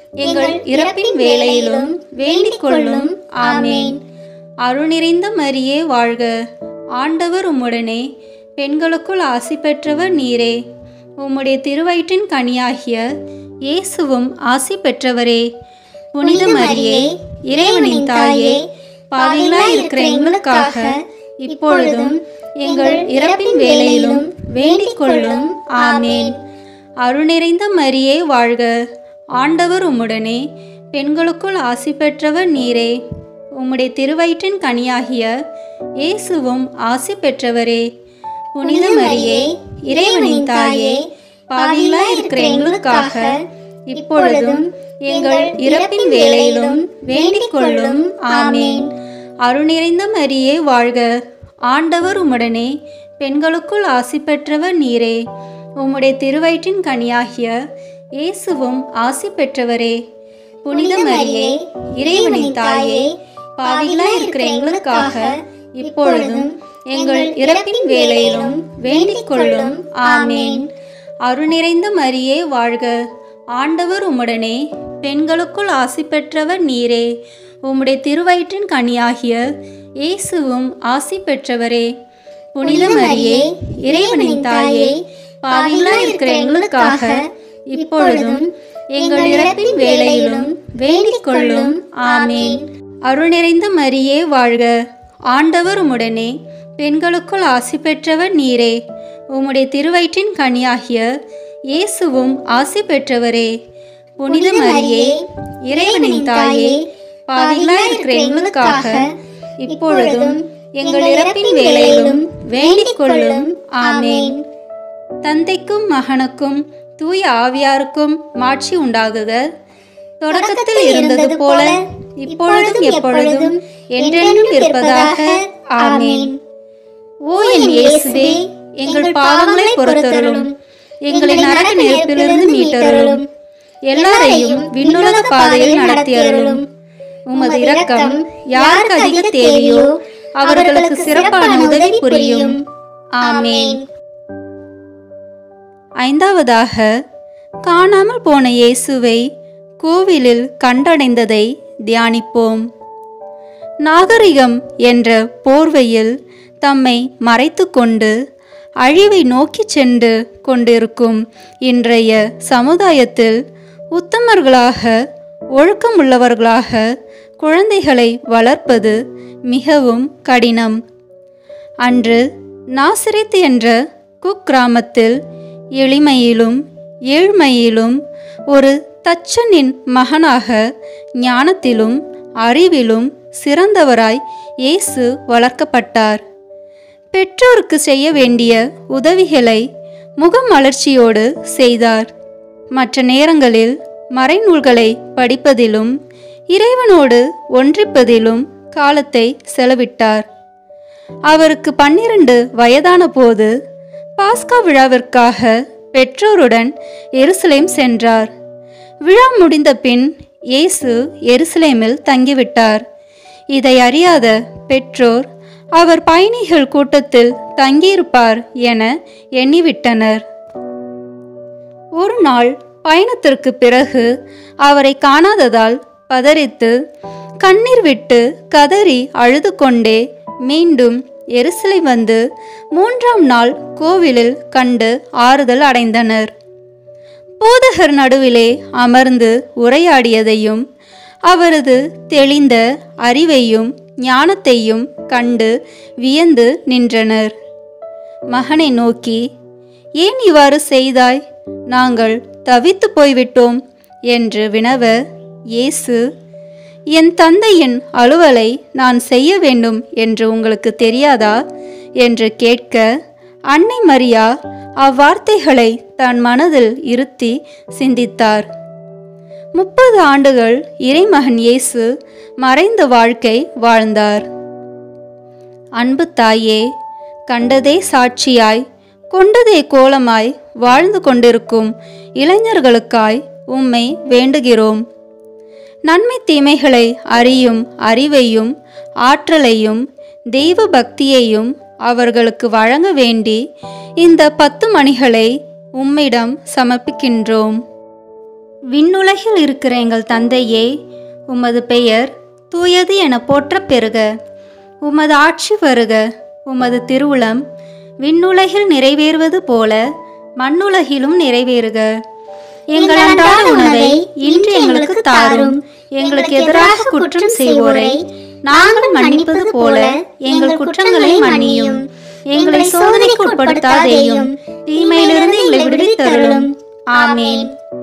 எங்கள் இறப்பின் வேளையிலும் வேண்டிக் கொள்ளும் ஆமேன் அருள் நிறைந்த மரியே வாழ்க ஆண்டவர் உம்முடனே பெண்களுக்குள் ஆசி பெற்றவர் நீரே உம்முடைய திருவயிற்றின் கனியாகிய இயேசுவும் ஆசி பெற்றவரே புனித மரியே இறைவனின் தாயே பாவிகளாய் இருக்கிற எங்களுக்காக இப்பொழுதும் எங்கள் இறப்பின் வேளையிலும் வேண்டிக் கொள்ளும் ஆமேன் அருள் நிறைந்த மரியே வாழ்க ஆண்டவர் உம்முடனே பெண்களுக்குள் ஆசி பெற்றவர் நீரே உம்முடைய திருவயிற்றின் கனியாகிய இயேசுவும் ஆசி பெற்றவரே புனித மரியே இறைவனின் தாயே பாவிகளாய் இருக்கிற எங்களுக்காக இப்பொழுதும் எங்கள் இறப்பின் வேளையிலும் வேண்டிக் கொள்ளும் ஆமேன் அருள் நிறைந்த மரியே வாழ்க ஆண்டவர் உம்முடனே பெண்களுக்குள் ஆசி பெற்றவர் நீரே உம்முடைய திருவயிற்றின் கனியாகிய இயேசுவும் ஆசி பெற்றவரே புனித மரியே இறைவனின் தாயே பாவிகளாய் இருக்கிற எங்களுக்காக இப்பொழுதும் எங்கள் இறப்பின் வேளையிலும் வேண்டிக் கொள்ளும் ஆமேன் அருள் நிறைந்த மரியே வாழ்க ஆண்டவர் உம்முடனே பெண்களுக்குள் ஆசி பெற்றவர் நீரே உம்முடைய திருவயிற்றின் கனியாகிய இயேசுவும் ஆசி பெற்றவரே புனித மரியே இறைவனின் தாயே பாவிகளாய் இருக்கிற எங்களுக்காக இப்பொழுதும் எங்கள் இறப்பின் வேளையிலும் வேண்டிக் கொள்ளும் ஆமேன் அருள் நிறைந்த மரியே வாழ்க ஆண்டவர் உம்முடனே பெண்களுக்குள் ஆசி பெற்றவர் நீரே உம்முடைய திருவயிற்றின் கனியாகிய இயேசுவும் ஆசி பெற்றவரே புனித மரியே இறைவனின் தாயே பாவிகளாய் இருக்கிற எங்களுக்காக இப்பொழுதும் எங்கள் இறப்பின் வேளையிலும் வேண்டிக் கொள்ளும் ஆமேன் தந்தைக்கும் மகனுக்கும் தூய ஆவியாருக்கும் மாட்சி உண்டாகுக தொடக்கத்தில் இருந்தது போல இப்பொழுதும் எப்பொழுதும் என்றென்றும் இருப்பதாக ஆமேன் ஓ என் இயேசுவே எங்கள் பாவங்களை பொறுத்தருளும் எங்களை நரக நெருப்பிலிருந்து மீட்டருளும் எல்லாரையும் விண்ணுலக பாதையில் நடத்தியருளும் உமது இரக்கம் யாருக்கு அதிக தேவையோ அவர்களுக்கு சிறப்பான உதவி புரியும் ஆமேன் ஐந்தாவதாக காணாமல் போன இயேசுவை கோவிலில் கண்டடைந்ததை தியானிப்போம் நாகரிகம் என்ற போர்வையில் தம்மை மறைத்துக்கொண்டு அழிவை நோக்கிச் சென்று கொண்டிருக்கும் இன்றைய சமுதாயத்தில் உத்தமர்களாக ஒழுக்கமுள்ளவர்களாக குழந்தைகளை வளர்ப்பது மிகவும் கடினம் அன்று நாசிரித் என்ற குக்கிராமத்தில் எளிமையிலும் ஏழ்மையிலும் ஒரு தச்சனின் மகனாக ஞானத்திலும் அறிவிலும் சிறந்தவராய் இயேசு வளர்க்கப்பட்டார் பெற்றோருக்கு செய்ய வேண்டிய உதவிகளை முகமலர்ச்சியோடு செய்தார் மற்ற நேரங்களில் மறைநூல்களை படிப்பதிலும் இறைவனோடு ஒன்றிப்பதிலும் காலத்தை செலவிட்டார் அவருக்கு பன்னிரண்டு வயதான போது பாஸ்கா விழாவிற்காக பெற்றோருடன் எருசலேம் சென்றார் விழா முடிந்த பின் இயேசு எருசலேமில் தங்கிவிட்டார் இதை அறியாத பெற்றோர் அவர் பயணிகள் கூட்டத்தில் தங்கியிருப்பார் என எண்ணிவிட்டனர் ஒரு நாள் பயணத்திற்கு பிறகு அவரை காணாததால் பதறித்து கண்ணீர் விட்டு கதறி அழுது கொண்டே மீண்டும் எருசலை வந்து மூன்றாம் நாள் கோவிலில் கண்டு ஆறுதல் அடைந்தனர் போதகர் நடுவிலே அமர்ந்து உரையாடியதையும் அவரது தெளிந்த அறிவையும் ஞானத்தையும் கண்டு வியந்து நின்றனர் மகனை நோக்கி ஏன் இவ்வாறு செய்தாய் நாங்கள் தவித்து போய்விட்டோம் என்று வினவ இயேசு என் தந்தையின் அலுவலை நான் செய்ய வேண்டும் என்று உங்களுக்கு தெரியாதா என்று கேட்க அன்னை மரியா அவ்வார்த்தைகளை தன் மனதில் இருத்தி சிந்தித்தார் முப்பது ஆண்டுகள் இறைமகன் இயேசு மறைந்த வாழ்க்கை வாழ்ந்தார் அன்பு தாயே கண்டதே சாட்சியாய் கொண்டதே கோலமாய் வாழ்ந்து கொண்டிருக்கும் இளைஞர்களுக்காய் உம்மை வேண்டுகிறோம் நன்மை தீமைகளை அறியும் அறிவையும் ஆற்றலையும் தெய்வ பக்தியையும் அவர்களுக்கு வழங்க வேண்டி இந்த பத்து மணிகளை உம்மிடம் சமர்ப்பிக்கின்றோம் விண்ணுலகில் இருக்கிற எங்கள் தந்தையே உமது பெயர் தூயது என போற்றப் பெறுக உமது ஆட்சி வருக உமது திருவுளம் விண்ணுலகில் நிறைவேறுவது போல மண்ணுலகிலும் நிறைவேறுக எங்கள் அன்றாட உணவை இன்று எங்களுக்கு தாரும் எங்களுக்கு எதிராக குற்றம் செய்வோரை நாங்கள் மன்னிப்பது போல எங்கள் குற்றங்களை மன்னியும் எங்களை சோதனைக்கு உட்படுத்தாதேயும் தீமையிலிருந்து எங்களை விடுவித்தருளும் ஆமேன்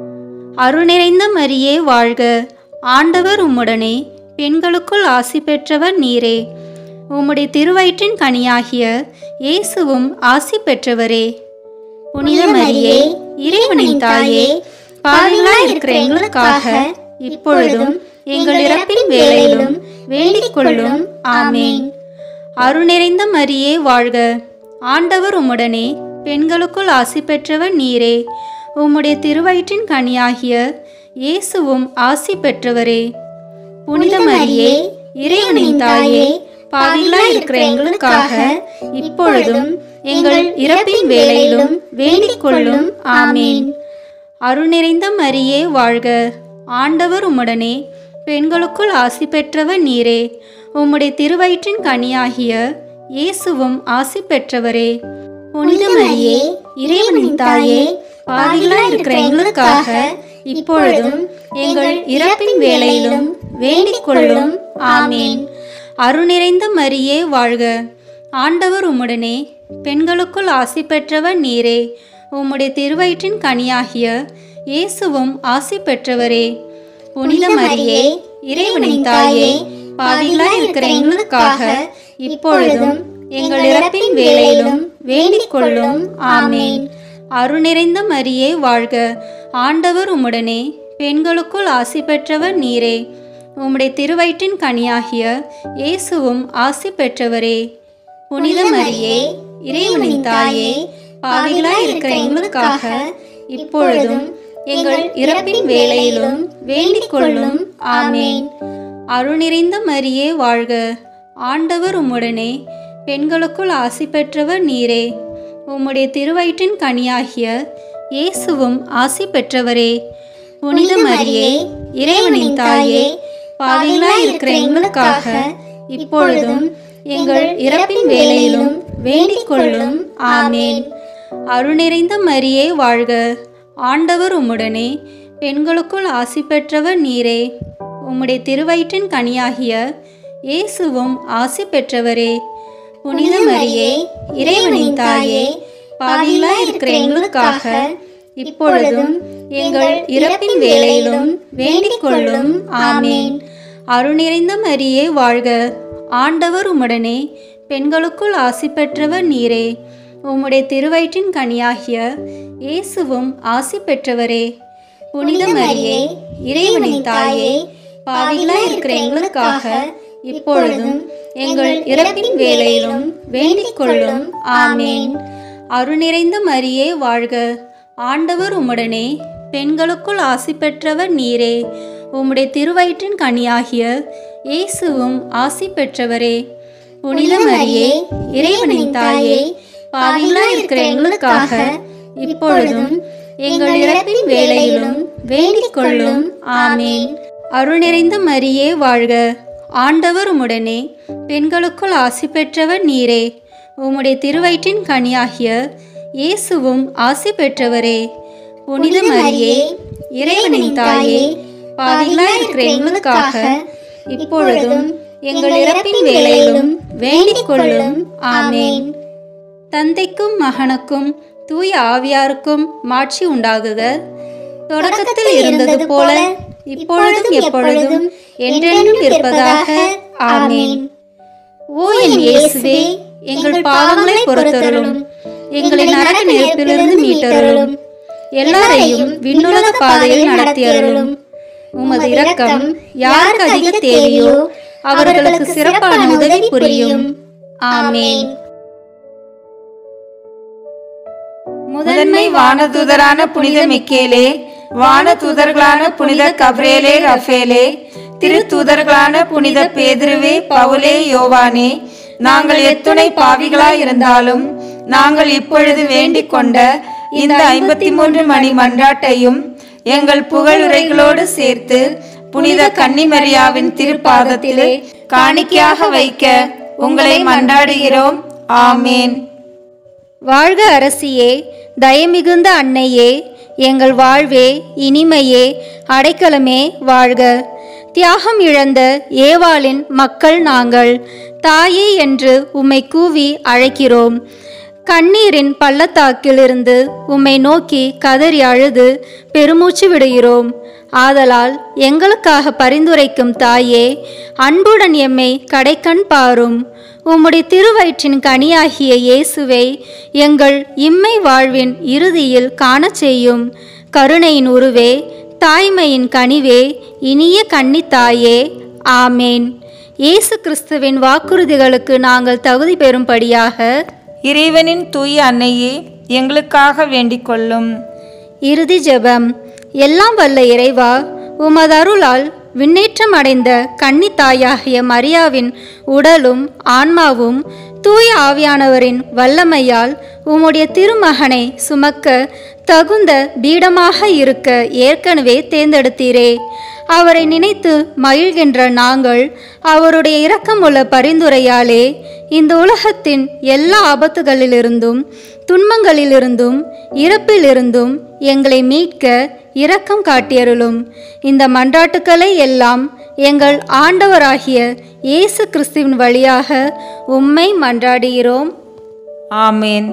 அருள் நிறைந்த மரியே வாழ்க ஆண்டவர் உம்முடனே பெண்களுக்குள் ஆசி பெற்றவர் நீரே உம்முடைய திருவயிற்றின் கனியாகிய இயேசுவும் ஆசி பெற்றவரே புனித மரியே இறைவனின் தாயே பாவிகளாய் இருக்கிற எங்களுக்காக இப்பொழுதும் எங்கள் இறப்பின் வேளையிலும் வேண்டிக் கொள்ளும் ஆமேன் அருள் நிறைந்த மரியே வாழ்க ஆண்டவர் உம்முடனே பெண்களுக்குள் ஆசி பெற்றவர் நீரே உம்முடைய திருவயிற்றின் கனியாகிய இயேசுவும் ஆசி பெற்றவரே புனித மரியே இறைவனின் தாயே பாவிகளாய் இருக்கிற எங்களுக்காக இப்பொழுதும் எங்கள் இறப்பின் வேளையிலும் வேண்டிக் கொள்ளும் ஆமேன் அருள் நிறைந்த மரியே வாழ்க ஆண்டவர் உம்முடனே பெண்களுக்குள் ஆசி பெற்றவர் நீரே உம்முடைய திருவயிற்றின் கனியாகிய இயேசுவும் ஆசி பெற்றவரே புனித மரியே இறைவனின் தாயே பாவிகளாய் இருக்கிற எங்களுக்காக இப்பொழுதும் எங்கள் இறப்பின் வேளையிலும் வேண்டிக் கொள்ளும் ஆமேன் அருள் நிறைந்த மரியே வாழ்க ஆண்டவர் உம்முடனே பெண்களுக்குள் ஆசி பெற்றவர் நீரே உம்முடைய திருவயிற்றின் கனியாகிய இயேசுவும் ஆசி பெற்றவரே புனித மரியே இறைவனின் தாயே பாவிகளாய் இருக்கிற எங்களுக்காக இப்பொழுதும் எங்கள் இறப்பின் வேளையிலும் வேண்டிக் கொள்ளும் ஆமேன் அருள் நிறைந்த மரியே வாழ்க ஆண்டவர் உம்முடனே பெண்களுக்குள் ஆசி பெற்றவர் நீரே உம்முடைய திருவயிற்றின் கனியாகிய இயேசுவும் ஆசி பெற்றவரே புனித மரியே இறைவனின் தாயே பாவிகளாய் இருக்கிற எங்களுக்காக இப்பொழுதும் எங்கள் இறப்பின் வேளையிலும் வேண்டிக் கொள்ளும் ஆமேன் அருள் நிறைந்த மரியே வாழ்க ஆண்டவர் உம்முடனே பெண்களுக்குள் ஆசி பெற்றவர் நீரே உம்முடைய திருவயிற்றின் கனியாகிய இயேசுவும் ஆசி பெற்றவரே புனித மரியே இறைவனின் தாயே பாவிகளாய் இருக்கிற எங்களுக்காக இப்பொழுதும் எங்கள் இறப்பின் வேளையிலும் வேண்டிக் கொள்ளும் ஆமேன் அருள் நிறைந்த மரியே வாழ்க ஆண்டவர் உம்முடனே பெண்களுக்குள் ஆசி பெற்றவர் நீரே உம்முடைய திருவயிற்றின் கனியாகிய இயேசுவும் ஆசி பெற்றவரே புனித மரியே இறைவனின் தாயே பாவிகளாய் இருக்கிற எங்களுக்காக இப்பொழுதும் எங்கள் இறப்பின் வேளையிலும் வேண்டிக் கொள்ளும் ஆமேன் அருள் நிறைந்த மரியே வாழ்க ஆண்டவர் உம்முடனே பெண்களுக்குள் ஆசி பெற்றவர் நீரே உம்முடைய திருவயிற்றின் கனியாகிய இயேசுவும் ஆசி பெற்றவரே புனித மரியே இறைவனின் தாயே பாவிகளாய் இருக்கிற எங்களுக்காக இப்பொழுதும் எங்கள் இறப்பின் வேளையிலும் வேண்டிக் கொள்ளும் ஆமேன் அருள் நிறைந்த மரியே வாழ்க ஆண்டவர் உம்முடனே பெண்களுக்குள் ஆசி பெற்றவர் நீரே உம்முடைய திருவயிற்றின் கனியாகிய இயேசுவும் ஆசி பெற்றவரே புனித மரியே இறைவனின் தாயே பாவிகளாய் இருக்கிற எங்களுக்காக இப்பொழுதும் எங்கள் இறப்பின் வேளையிலும் வேண்டிக் கொள்ளும் ஆமேன் அருள் நிறைந்த மரியே வாழ்க ஆண்டவர் உம்முடனே பெண்களுக்குள் ஆசி பெற்றவர் நீரே உம்முடைய திருவயிற்றின் கனியாகிய இயேசுவும் ஆசி பெற்றவரே புனித மரியே இறைவனின் தாயே பாவிகளாய் இருக்கிற எங்களுக்காக இப்பொழுதும் எங்கள் இறப்பின் வேளையிலும் வேண்டிக் கொள்ளும் ஆமேன் தந்தைக்கும் மகனுக்கும் தூய ஆவியாருக்கும் மாட்சி உண்டாகுக தொடக்கத்தில் இருந்தது போல இப்பொழுதும் எப்பொழுதும் என்றென்றும் இருப்பதாக ஆமேன் ஓ என் இயேசுவே எங்கள் பாவங்களை பொறுத்தருளும் எங்களை நரக நெருப்பிலிருந்து மீட்டருளும் எல்லாரையும் விண்ணுலக பாதையில் நடத்தியருளும் உமது இரக்கம் யாருக்கு அதிக தேவையோ அவர்களுக்கு சிறப்பான உதவி புரியும் ஆமேன் முதன்மை வானதூதரான புனித மிக்கேலே வானதூதர்களான புனித கப்ரேலே ரஃபேலே திருத்தூதர்களான புனித பேதுருவே பவுலே யோவானே நாங்கள் எத்துணை பாவிகளாய் இருந்தாலும் நாங்கள் இப்பொழுது வேண்டிக் கொண்ட இந்த ஐம்பத்தி மூன்று மணி மன்றாட்டையும் எங்கள் புகழுரைகளோடு சேர்த்து புனித கன்னிமரியாவின் திருப்பாதத்திலே காணிக்கையாக வைக்க உங்களை மன்றாடுகிறோம் ஆமேன் வாழ்க அரசியே தயமிகுந்த அன்னையே எங்கள் வாழ்வே இனிமையே அடைக்கலமே வாழ்க தியாகம் இழந்த ஏவாளின் மக்கள் நாங்கள் தாயே என்று உம்மை கூவி அழைக்கிறோம் கண்ணீரின் பள்ளத்தாக்கிலிருந்து உம்மை நோக்கி கதறி அழுது பெருமூச்சு விடுகிறோம் ஆதலால் எங்களுக்காக பரிந்துரைக்கும் தாயே அன்புடன் எம்மை கடைக்கண் பாரும் உம்முடைய திருவயிற்றின் கனியாகிய இயேசுவை எங்கள் இம்மை வாழ்வின் இறுதியில் காணச் செய்யும் கருணையின் உருவே தாய்மையின் கனிவே இனிய கன்னித்தாயே ஆமேன் இயேசு கிறிஸ்துவின் வாக்குறுதிகளுக்கு நாங்கள் தகுதி பெறும்படியாக இறைவனின் தூய அன்னையே எங்களுக்காக வேண்டிக் கொள்ளும் இறுதி ஜெபம் எல்லாம் வல்ல இறைவா உமது அருளால் விண்ணேற்றம் அடைந்த கன்னித்தாயாகிய மரியாவின் உடலும் ஆன்மாவும் தூய ஆவியானவரின் வல்லமையால் உம்முடைய திருமகனை சுமக்க தகுந்த பீடமாக இருக்க ஏற்கனவே தேர்ந்தெடுத்தீரே அவரை நினைத்து மகிழ்கின்ற நாங்கள் அவருடைய இரக்கமுள்ள பரிந்துரையாலே இந்த உலகத்தின் எல்லா ஆபத்துகளிலிருந்தும் துன்பங்களிலிருந்தும் இறப்பிலிருந்தும் எங்களை மீட்க இரக்கம் காட்டியருளும் இந்த மன்றாட்டுக்களை எல்லாம் எங்கள் ஆண்டவராகிய இயேசு கிறிஸ்துவின் வழியாக உம்மை மன்றாடுகிறோம் ஆமேன்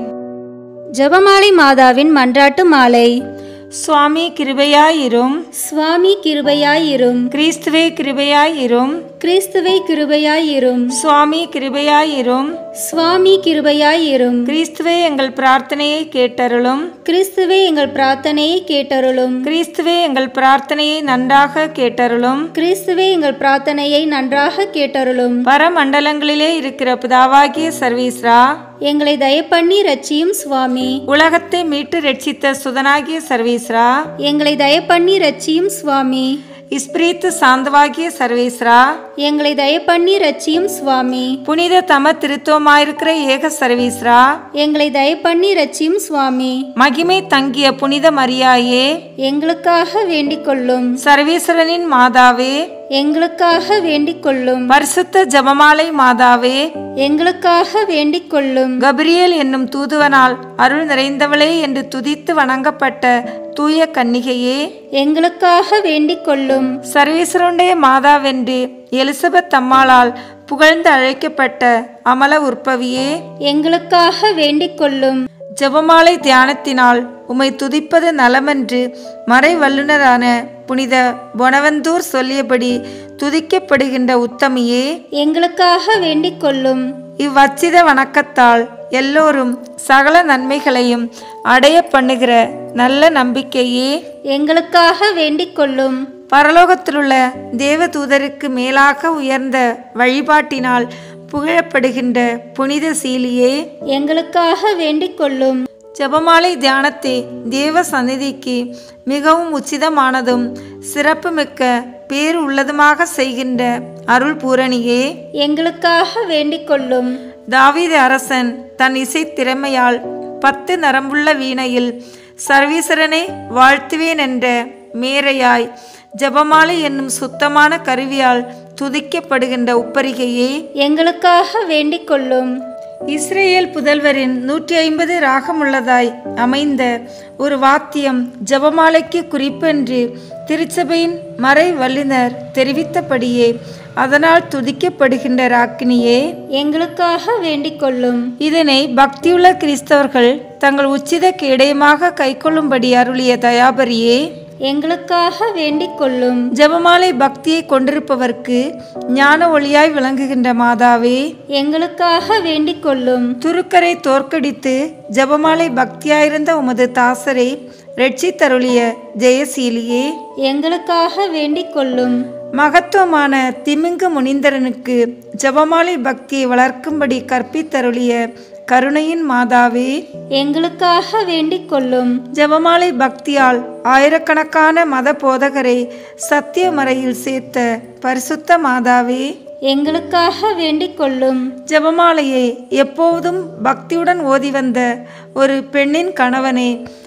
ஜெபமாலை மாதாவின் மன்றாட்டு மாலை சுவாமி கிருபையாயிரும் சுவாமி கிருபையாயிரும் கிறிஸ்துவே கிருபையாயிரும் கிறிஸ்துவை கிருபையாயிரும் சுவாமி கிருபையாயிரும் சுவாமி கிருபையாயிரும் கிறிஸ்துவே எங்கள் பிரார்த்தனையை கேட்டருளும் கிறிஸ்துவே எங்கள் பிரார்த்தனையை கேட்டருளும் கிறிஸ்துவே எங்கள் பிரார்த்தனையை நன்றாக கேட்டருளும் கிறிஸ்துவே எங்கள் பிரார்த்தனையை நன்றாக கேட்டருளும் பரமண்டலங்களிலே இருக்கிற பிதாவாகிய சர்வீஸ்ரா எங்களை தயப்பண்ணி ரட்சியும் சுவாமி உலகத்தை மீட்டு ரட்சித்த சுதனாகிய சர்வீஸ்ரா எங்களை தயப்பண்ணி ரட்சியும் சுவாமி இஸ்பிரீத்து சாந்தவாகிய சர்வீஸ்ரா எங்களை தயப்பண்ணி ரட்சியும் சுவாமி புனித தம திருத்துவமாயிருக்கிற ஏக சர்வீஸ்ரா எங்களை தயப்பண்ணி ரட்சியும் சுவாமி மகிமை தங்கிய புனித மரியாயே எங்களுக்காக வேண்டிக் கொள்ளும் சர்வீஸ்வரனின் மாதாவே எங்களுக்காக வேண்டிக் கொள்ளும் பரிசுத்த ஜெபமாலை மாதாவே எங்களுக்காக வேண்டிக் கொள்ளும் கபிரியேல் என்னும் தூதுவனால் அருள் நிறைந்தவளே என்று துதித்து வணங்கப்பட்ட தூய கன்னிகையே எங்களுக்காக வேண்டிக் கொள்ளும் சர்வீஸ்வருடைய மாதாவென்று எலிசபெத் அம்மாளால் புகழ்ந்து அழைக்கப்பட்ட அமல உற்பவியே எங்களுக்காக வேண்டிக் கொள்ளும் ஜெபமாலை தியானத்தினால் உம்மை துதிப்பது நலமென்று மறை வல்லுனரான புனித பொனவந்தூர் சொல்லியபடி துதிக்கப்படுகின்ற உத்தமியே எங்களுக்காக வேண்டிக் கொள்ளும் இவ்வச்சித வணக்கத்தால் எல்லோரும் சகல நன்மைகளையும் அடைய பண்ணுகிற நல்ல நம்பிக்கையே எங்களுக்காக வேண்டிக் கொள்ளும் பரலோகத்திலுள்ள தேவதூதருக்கு மேலாக உயர்ந்த வழிபாட்டினால் புகழப்படுகின்ற புனித சீலியே எங்களுக்காக வேண்டிக் கொள்ளும் ஜெபமாலை தியானத்தை தேவ சந்நிதிக்கு மிகவும் உச்சிதமானதும் சிறப்புமிக்க பேர் உள்ளதுமாக செய்கின்ற அருள் பூரணியே எங்களுக்காக வேண்டிக் கொள்ளும் தாவீது அரசன் தன் இசை திறமையால் பத்து நரம்புள்ள வீணையில் சர்வீசரனை வாழ்த்துவேன் என்ற மேரையாய் ஜெபமாலை என்னும் சுத்தமான கருவியால் துதிக்கப்படுகின்ற உப்பரிகையே எங்களுக்காக வேண்டிக் கொள்ளும் இஸ்ரேல் புதல்வரின் நூற்றி ஐம்பது ராகமுள்ளதாய் அமைந்த ஒரு வாத்தியம் ஜெபமாலைக்கு குறிப்பென்று திருச்சபையின் மறை வல்லுனர் தெரிவித்தபடியே அதனால் துதிக்கப்படுகின்ற ராக்கினியே எங்களுக்காக வேண்டிக் கொள்ளும் இதனை பக்தியுள்ள கிறிஸ்தவர்கள் தங்கள் உச்சித கேடயமாக கைக்கொள்ளும்படி அருளிய தயாபரியே எங்களுக்காக வேண்டிக் கொள்ளும் ஜெபமாலை பக்தியை கொண்டிருப்பவர்க்கு ஞான ஒளியாய் விளங்குகின்ற மாதாவே எங்களுக்காக வேண்டிக் கொள்ளும் துருக்கரை தோற்கடித்து ஜெபமாலை பக்தியாயிருந்த உமது தாசரை ரட்சித்தருளிய ஜெயசீலியே எங்களுக்காக வேண்டிக் கொள்ளும் மகத்துவமான திமிங்கு முனிந்தரனுக்கு ஜெபமாலை பக்தியை வளர்க்கும்படி கற்பித்தருளிய கருணையின் மாதாவே எங்களுக்காக வேண்டிக் கொள்ளும் ஜெபமாலை பக்தியால் ஆயிரக்கணக்கான மத போதகரை சத்திய மறையில் சேர்த்த பரிசுத்த மாதாவே எங்களுக்காக வேண்டிக் கொள்ளும் ஜெபமாலையை எப்போதும் பக்தியுடன் ஓதி வந்த ஒரு பெண்ணின் கணவனே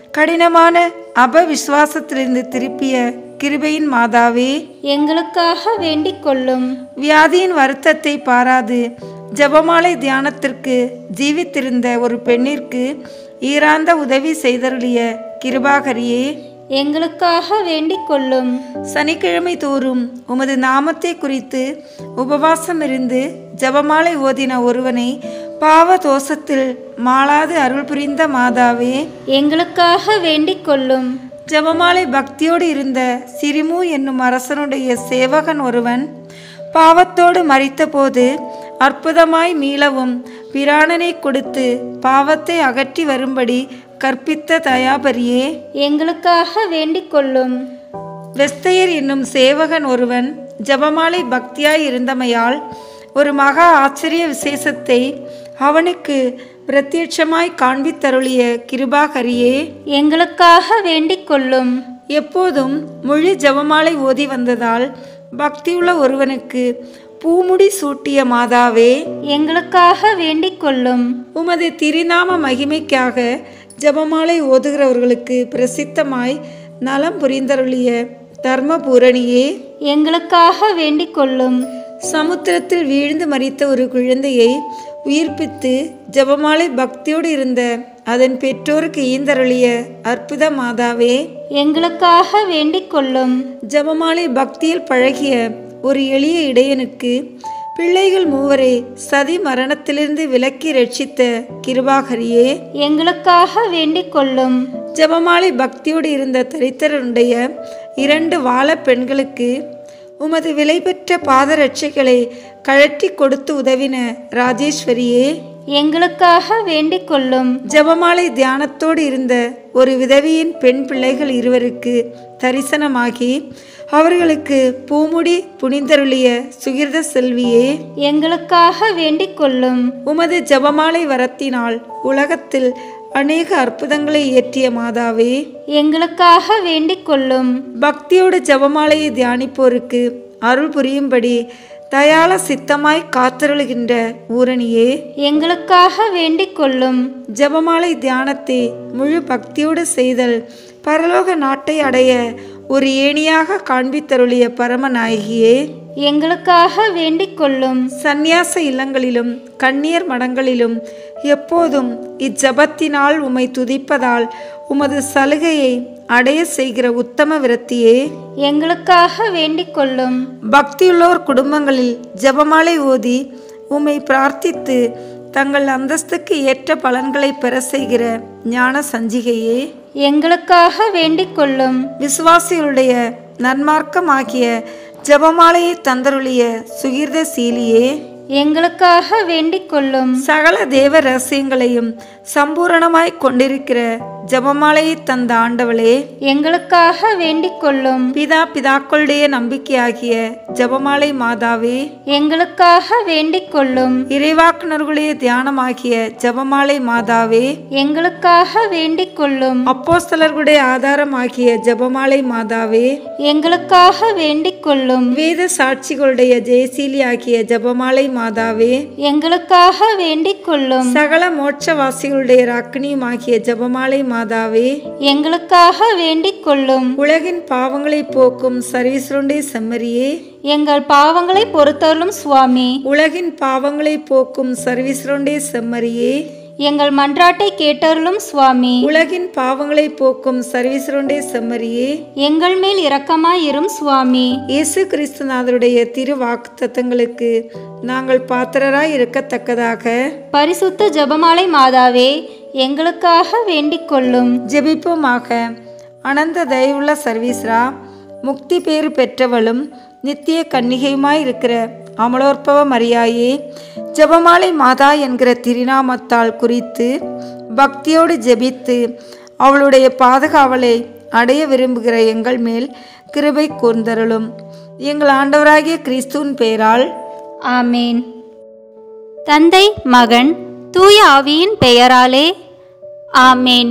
கடினமான அபவிசுவாசத்திலிருந்து திருப்பிய கிருபையின் மாதாவே எங்களுக்காக வேண்டிக் கொள்ளும் வியாதியின் வருத்தத்தை பாராது ஜெபமாலை தியானத்திற்கு ஜீவித்திருந்த ஒரு பெண்ணிற்கு ஈராந்த உதவி செய்தருளிய கிருபாகரியே எங்களுக்காக வேண்டிக் கொள்ளும் சனிக்கிழமை தோறும் உமது நாமத்தை குறித்து உபவாசம் இருந்து ஜெபமாலை ஓதின ஒருவனை பாவ தோஷத்தில் மாளாது அருள் புரிந்த மாதாவே எங்களுக்காக வேண்டிக் கொள்ளும் ஜெபமாலை பக்தியோடு இருந்த சிரிமு என்னும் அரசனுடைய சேவகன் ஒருவன் பாவத்தோடு மறித்தபோது அற்புதமாய் மீளவும் பிராணனை கொடுத்து பாவத்தை அகற்றி வரும்படி கற்பித்த தயாபரியே எங்களுக்காக வேண்டிக் கொள்ளும் வெஸ்தையர் என்னும் சேவகன் ஒருவன் ஜெபமாலை பக்தியாய் இருந்தமையால் ஒரு மகா ஆச்சரிய விசேஷத்தை அவனுக்கு பிரத்யட்சமாய் காண்பித்தருளிய கிருபாகரியே எங்களுக்காக வேண்டிக் கொள்ளும் எப்போதும் முழு ஜெபமாலை ஓதி வந்ததால் பக்தியுள்ள ஒருவனுக்கு பூமுடி சூட்டிய மாதாவே எங்களுக்காக வேண்டிக் கொள்ளும் உமது திரிநாம மகிமைக்காக ஜெபமாலை ஓதுகிறவர்களுக்கு பிரசித்தமாய் நலம் புரிந்தருளிய தர்மபூரணியே எங்களுக்காக வேண்டிக் கொள்ளும் சமுத்திரத்தில் வீழ்ந்து மறித்த ஒரு குழந்தையை உயிர்ப்பித்து ஜெபமாலை பக்தியோடு இருந்த அதன் பெற்றோருக்கு ஈந்தருளிய அற்புத மாதாவே எங்களுக்காக வேண்டிக் கொள்ளும் ஜெபமாலை பக்தியில் பழகிய ஒரு எளிய இடையனுக்கு பிள்ளைகள் மூவரை சதி மரணத்திலிருந்து விலக்கி ரட்சித்த கிருபாகரியே எங்களுக்காக வேண்டிக் கொள்ளும் ஜெபமாலை பக்தியோடு இருந்த தரித்திரனுடைய இரண்டு வாழ பெண்களுக்கு உமது விலை பெற்ற பாதரட்சைகளை கழற்றி கொடுத்து உதவின ராஜேஸ்வரியே எங்களுக்காக வேண்டிக் கொள்ளும் ஜெபமாலை தியானத்தோடு இருந்த ஒரு விதவியின் பெண் பிள்ளைகள் இருவருக்கு தரிசனமாகி அவர்களுக்கு பூமுடி புனிதருளிய சுகிர்த செல்வியே எங்களுக்காக வேண்டிக் கொள்ளும் உமது ஜெபமாலை வரத்தினால் உலகத்தில் அநேக அற்புதங்களை இயற்றிய மாதாவே எங்களுக்காக வேண்டிக் கொள்ளும் பக்தியோடு ஜெபமாலையை தியானிப்போருக்கு அருள் புரியும்படி தயால சித்தமாய் காத்தருளுகின்ற ஊரணியே எங்களுக்காக வேண்டிக் கொள்ளும் ஜெபமாலை தியானத்தை முழு பக்தியோடு செய்தல் பரலோக நாட்டை அடைய ஒரு ஏணியாக காண்பித்தருளிய பரமநாயகியே எங்களுக்காக வேண்டிக் கொள்ளும் சந்நியாச இல்லங்களிலும் கண்ணீர் மடங்களிலும் எப்போதும் இஜபத்தினால் உம்மை துதிப்பதால் உமது சலுகையை அடைய செய்கிற உத்தம விரத்தியே எங்களுக்காக வேண்டிக் கொள்ளும் பக்தியுள்ளோர் குடும்பங்களில் ஜெபமாலை ஓதி உம்மை பிரார்த்தித்து தங்கள் அந்தஸ்துக்கு ஏற்ற பலன்களை பெற செய்கிற ஞான சஞ்சிகையே எங்களுக்காக வேண்டிக் கொள்ளும் விசுவாசிகளுடைய நன்மார்க்கமாகிய ஜெபமாலையை தந்தருளிய சுகீர்த சீலியே எங்களுக்காக வேண்டிக் கொள்ளும் சகல தேவ ரகசியங்களையும் சம்பூரணமாய் கொண்டிருக்கிற ஜெபமாலையை தந்த ஆண்டவளே எங்களுக்காக வேண்டிக் கொள்ளும் பிதா பிதாக்களுடைய நம்பிக்கையாகிய ஜெபமாலை மாதாவே எங்களுக்காக வேண்டிக் கொள்ளும் இறைவாக்குனர்களுடைய தியானமாகிய ஜெபமாலை மாதாவே எங்களுக்காக வேண்டிக் கொள்ளும் அப்போஸ்தலர்களுடைய ஆதாரமாகிய ஜெபமாலை மாதாவே எங்களுக்காக வேண்டிக் கொள்ளும் வேத சாட்சிகளுடைய ஜெயசீலி ஆகிய ஜெபமாலை மாதாவே எங்களுக்காக வேண்டிக் கொள்ளும் சகல மோட்சவாசிகளுடைய ராக்கினியுமாகிய ஜெபமாலை மாதாவே எங்களுக்காக வேண்டிக் கொள்ளும் உலகின் பாவங்களை போக்கும் சர்வீஸ்வருடைய செம்மறியே எங்கள் பாவங்களை பொறுத்தருளும் சுவாமி உலகின் பாவங்களை போக்கும் சர்வீஸ்வருடைய செம்மறியே எங்கள் மன்றாட்டை கேட்டருளும் சுவாமி உலகின் பாவங்களை போக்கும் சர்வீஸ்வருடைய செம்மறியே எங்கள் மேல் இரக்கமாயிரும் சுவாமி இயேசு கிறிஸ்துநாதருடைய திரு வாக்குத்தத்தங்களுக்கு நாங்கள் பாத்திரராய் இருக்கத்தக்கதாக பரிசுத்த ஜெபமாலை மாதாவே எங்களுக்காக வேண்டிக் கொள்ளும் ஜெபிப்போமாக அனந்த தயவுள்ள சர்வீஸ்ரா முக்தி பேறு பெற்றவளும் நித்திய கன்னிகையுமாய் இருக்கிற அமலோற்பவ மரியாயே ஜெபமாலை மாதா என்கிற திருநாமத்தால் குறித்து பக்தியோடு ஜெபித்து அவளுடைய பாதுகாவலை அடைய விரும்புகிற எங்கள் மேல் கிருபை கூர்ந்தருளும் எங்கள் ஆண்டவராகிய கிறிஸ்துவின் பெயரால் ஆமேன் தந்தை மகன் தூய ஆவியின் பெயராலே ஆமேன்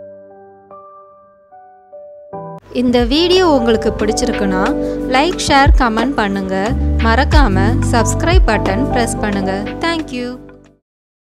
இந்த வீடியோ உங்களுக்கு பிடிச்சிருக்குன்னா லைக் ஷேர் கமெண்ட் பண்ணுங்க மறக்காம சப்ஸ்கிரைப் பட்டன் ப்ரெஸ் பண்ணுங்க தேங்க்யூ